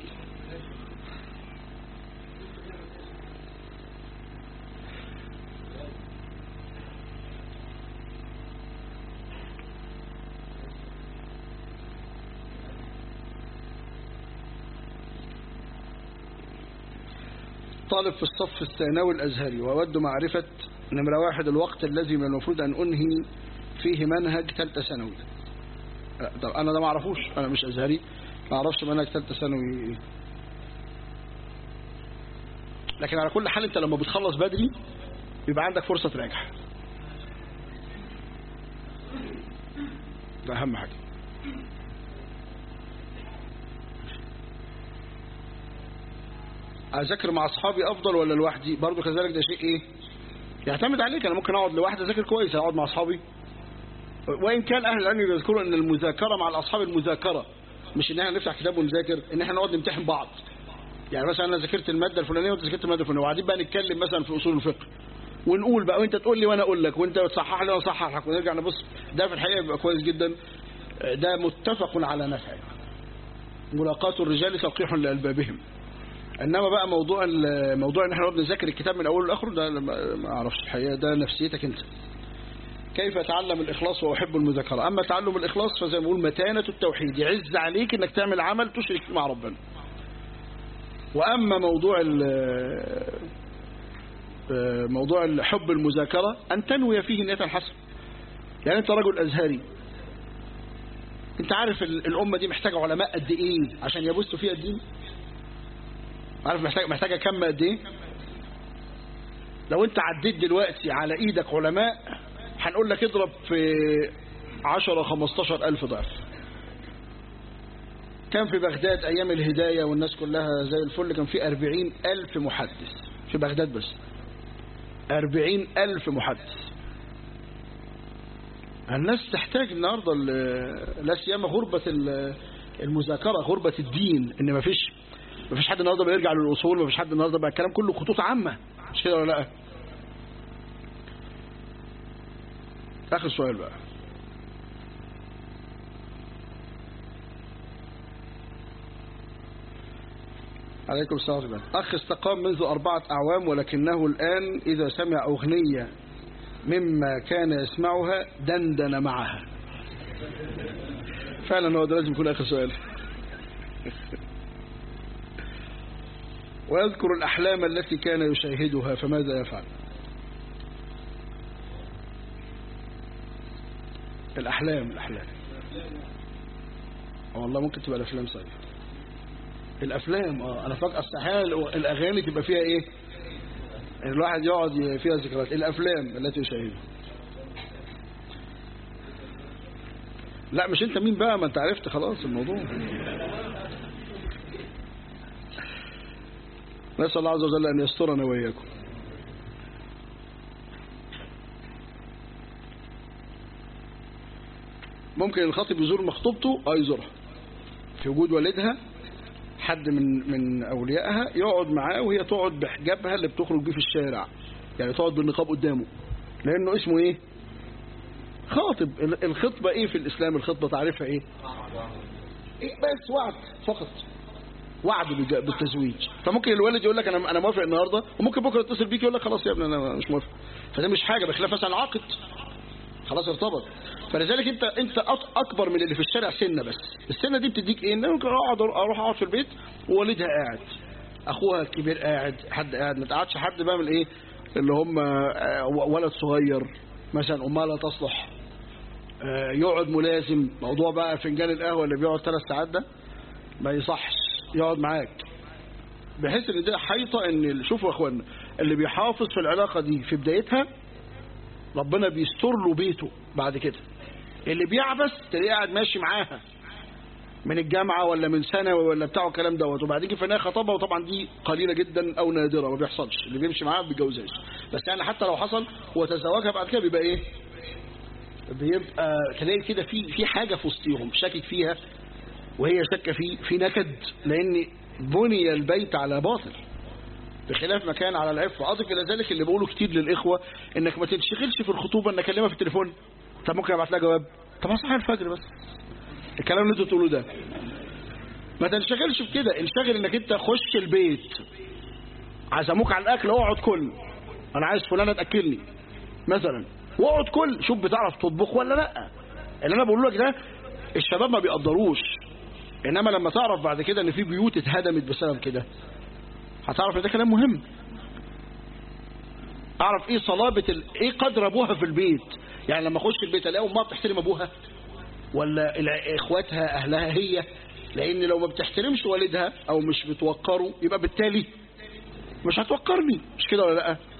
طالب في الصف الثانوي الأزهري وأود معرفة نمرة واحد الوقت الذي من المفروض أن أنهي فيه منهج ثالثه ثانوي طب انا ده ما اعرفوش انا مش ازهري ما اعرفش منهج ثالثه ثانوي ايه لكن على كل حال انت لما بتخلص بدري بيبقى عندك فرصه تراجع ده اهم حاجه اذاكر مع اصحابي افضل ولا لوحدي برضو كذلك ده شيء ايه يعتمد عليك انا ممكن اقعد لوحدي اذاكر كويس اقعد مع اصحابي وان كان اهل العلم بيذكروا ان المذاكره مع الاصحاب المذاكره مش ان احنا نفتح كتاب ونذاكر ان احنا نقعد نمتحن بعض يعني مثلا انا ذاكرت الماده الفلانيه وانت ذاكرت الماده الفلانيه وقاعدين بقى نتكلم مثلا في اصول الفقه ونقول بقى وانت تقول لي وانا اقول لك وانت تصحح لي وانا اصحح لك ونرجع نبص ده في الحقيقه بيبقى كويس جدا ده متفق على نفعه ملاقاة الرجال تلقيح لألبابهم انما بقى موضوع موضوع ان احنا نقعد نذاكر الكتاب من اوله لاخره ده ما اعرفش الحقيقه ده نفسيتك انت كيف اتعلم الاخلاص واحب المذاكره اما تعلم الاخلاص فزي ما بقول متانه التوحيد يعز عليك انك تعمل عمل تشرك فيه مع ربنا واما موضوع موضوع حب المذاكره ان تنوي فيه نيه حسنه يعني انت رجل ازهري انت عارف الامه دي محتاجه علماء قد ايه عشان يبثوا فيها الدين عارف محتاج محتاجه كم قد ايه لو انت عديت دلوقتي على ايدك علماء هنقول لك اضرب في 10 15 الف ضعف كان في بغداد ايام الهدايه والناس كلها زي الفل كان في 40 الف محدث في بغداد بس 40 الف محدث الناس تحتاج النهارده لا سيما غربه المذاكره غربه الدين ان ما فيش ما فيش حد النهارده بيرجع للاصول ما فيش حد النهارده بقى الكلام كله خطوط عامه مش كده ولا لا اخر سؤال بقى عليكم السلام عليكم أخ استقام منذ أربعة أعوام ولكنه الآن إذا سمع أغنية مما كان يسمعها دندن معها فعلا هو ده لازم يكون آخر سؤال ويذكر الأحلام التي كان يشاهدها فماذا يفعل الأحلام الأحلام والله ممكن تبقى الأفلام صحيح الأفلام اه أنا فاكر استحال الأغاني تبقى فيها إيه الواحد يقعد فيها ذكريات الأفلام التي يشاهدها لا مش انت مين بقى ما انت عرفت خلاص الموضوع نسأل الله عز وجل أن يسترنا وإياكم ممكن الخطيب يزور مخطوبته اه يزورها في وجود والدها حد من من اوليائها يقعد معاه وهي تقعد بحجابها اللي بتخرج بيه في الشارع يعني تقعد بالنقاب قدامه لانه اسمه ايه خاطب الخطبه ايه في الاسلام الخطبه تعرفها ايه, إيه بس وعد فقط وعد بالتزويج فممكن الوالد يقول لك انا انا موافق النهارده وممكن بكره يتصل بيك يقول لك خلاص يا ابني انا مش موافق فده مش حاجه بخلاف مثلا عاقد خلاص ارتبط فلذلك انت انت اكبر من اللي في الشارع سنه بس السنه دي بتديك ايه ان ممكن اقعد اروح اقعد في البيت ووالدها قاعد اخوها الكبير قاعد حد قاعد ما تقعدش حد بقى من ايه اللي هم ولد صغير مثلا امها لا تصلح يقعد ملازم موضوع بقى فنجان القهوه اللي بيقعد ثلاث ساعات ده ما يصحش يقعد معاك بحيث ان ده حيطه ان شوفوا يا اخوانا اللي بيحافظ في العلاقه دي في بدايتها ربنا بيستر له بيته بعد كده اللي بيعبس تلاقيه قاعد ماشي معاها من الجامعه ولا من ثانوي ولا بتاعه الكلام دوت وبعدين في النهايه خطبها وطبعا دي قليله جدا او نادره ما بيحصلش اللي بيمشي معاها ما بيتجوزهاش بس يعني حتى لو حصل وتزوجها بعد كده بيبقى ايه بيبقى تلاقي كده في في حاجه في وسطيهم شاكك فيها وهي شاكه فيه في نكد لان بني البيت على باطل بخلاف ما كان على العفة أضف إلى ذلك اللي بقوله كتير للإخوة إنك ما تنشغلش في الخطوبة إن أكلمها في التليفون طب ممكن أبعت لها جواب طب أصحى الفجر بس الكلام اللي أنتوا تقولوه ده ما تنشغلش في كده انشغل إنك أنت خش البيت عزموك على الأكل اقعد كل أنا عايز فلانة تأكلني مثلا واقعد كل شوف بتعرف تطبخ ولا لا اللي أنا بقول لك ده الشباب ما بيقدروش إنما لما تعرف بعد كده إن في بيوت اتهدمت بسبب كده هتعرف ان ده كلام مهم اعرف ايه صلابه ال... ايه قدر ابوها في البيت يعني لما اخش البيت الاقي امها بتحترم ابوها ولا الع- اخواتها اهلها هي لان لو ما بتحترمش والدها او مش بتوقره يبقى بالتالي مش هتوقرني مش كده ولا لا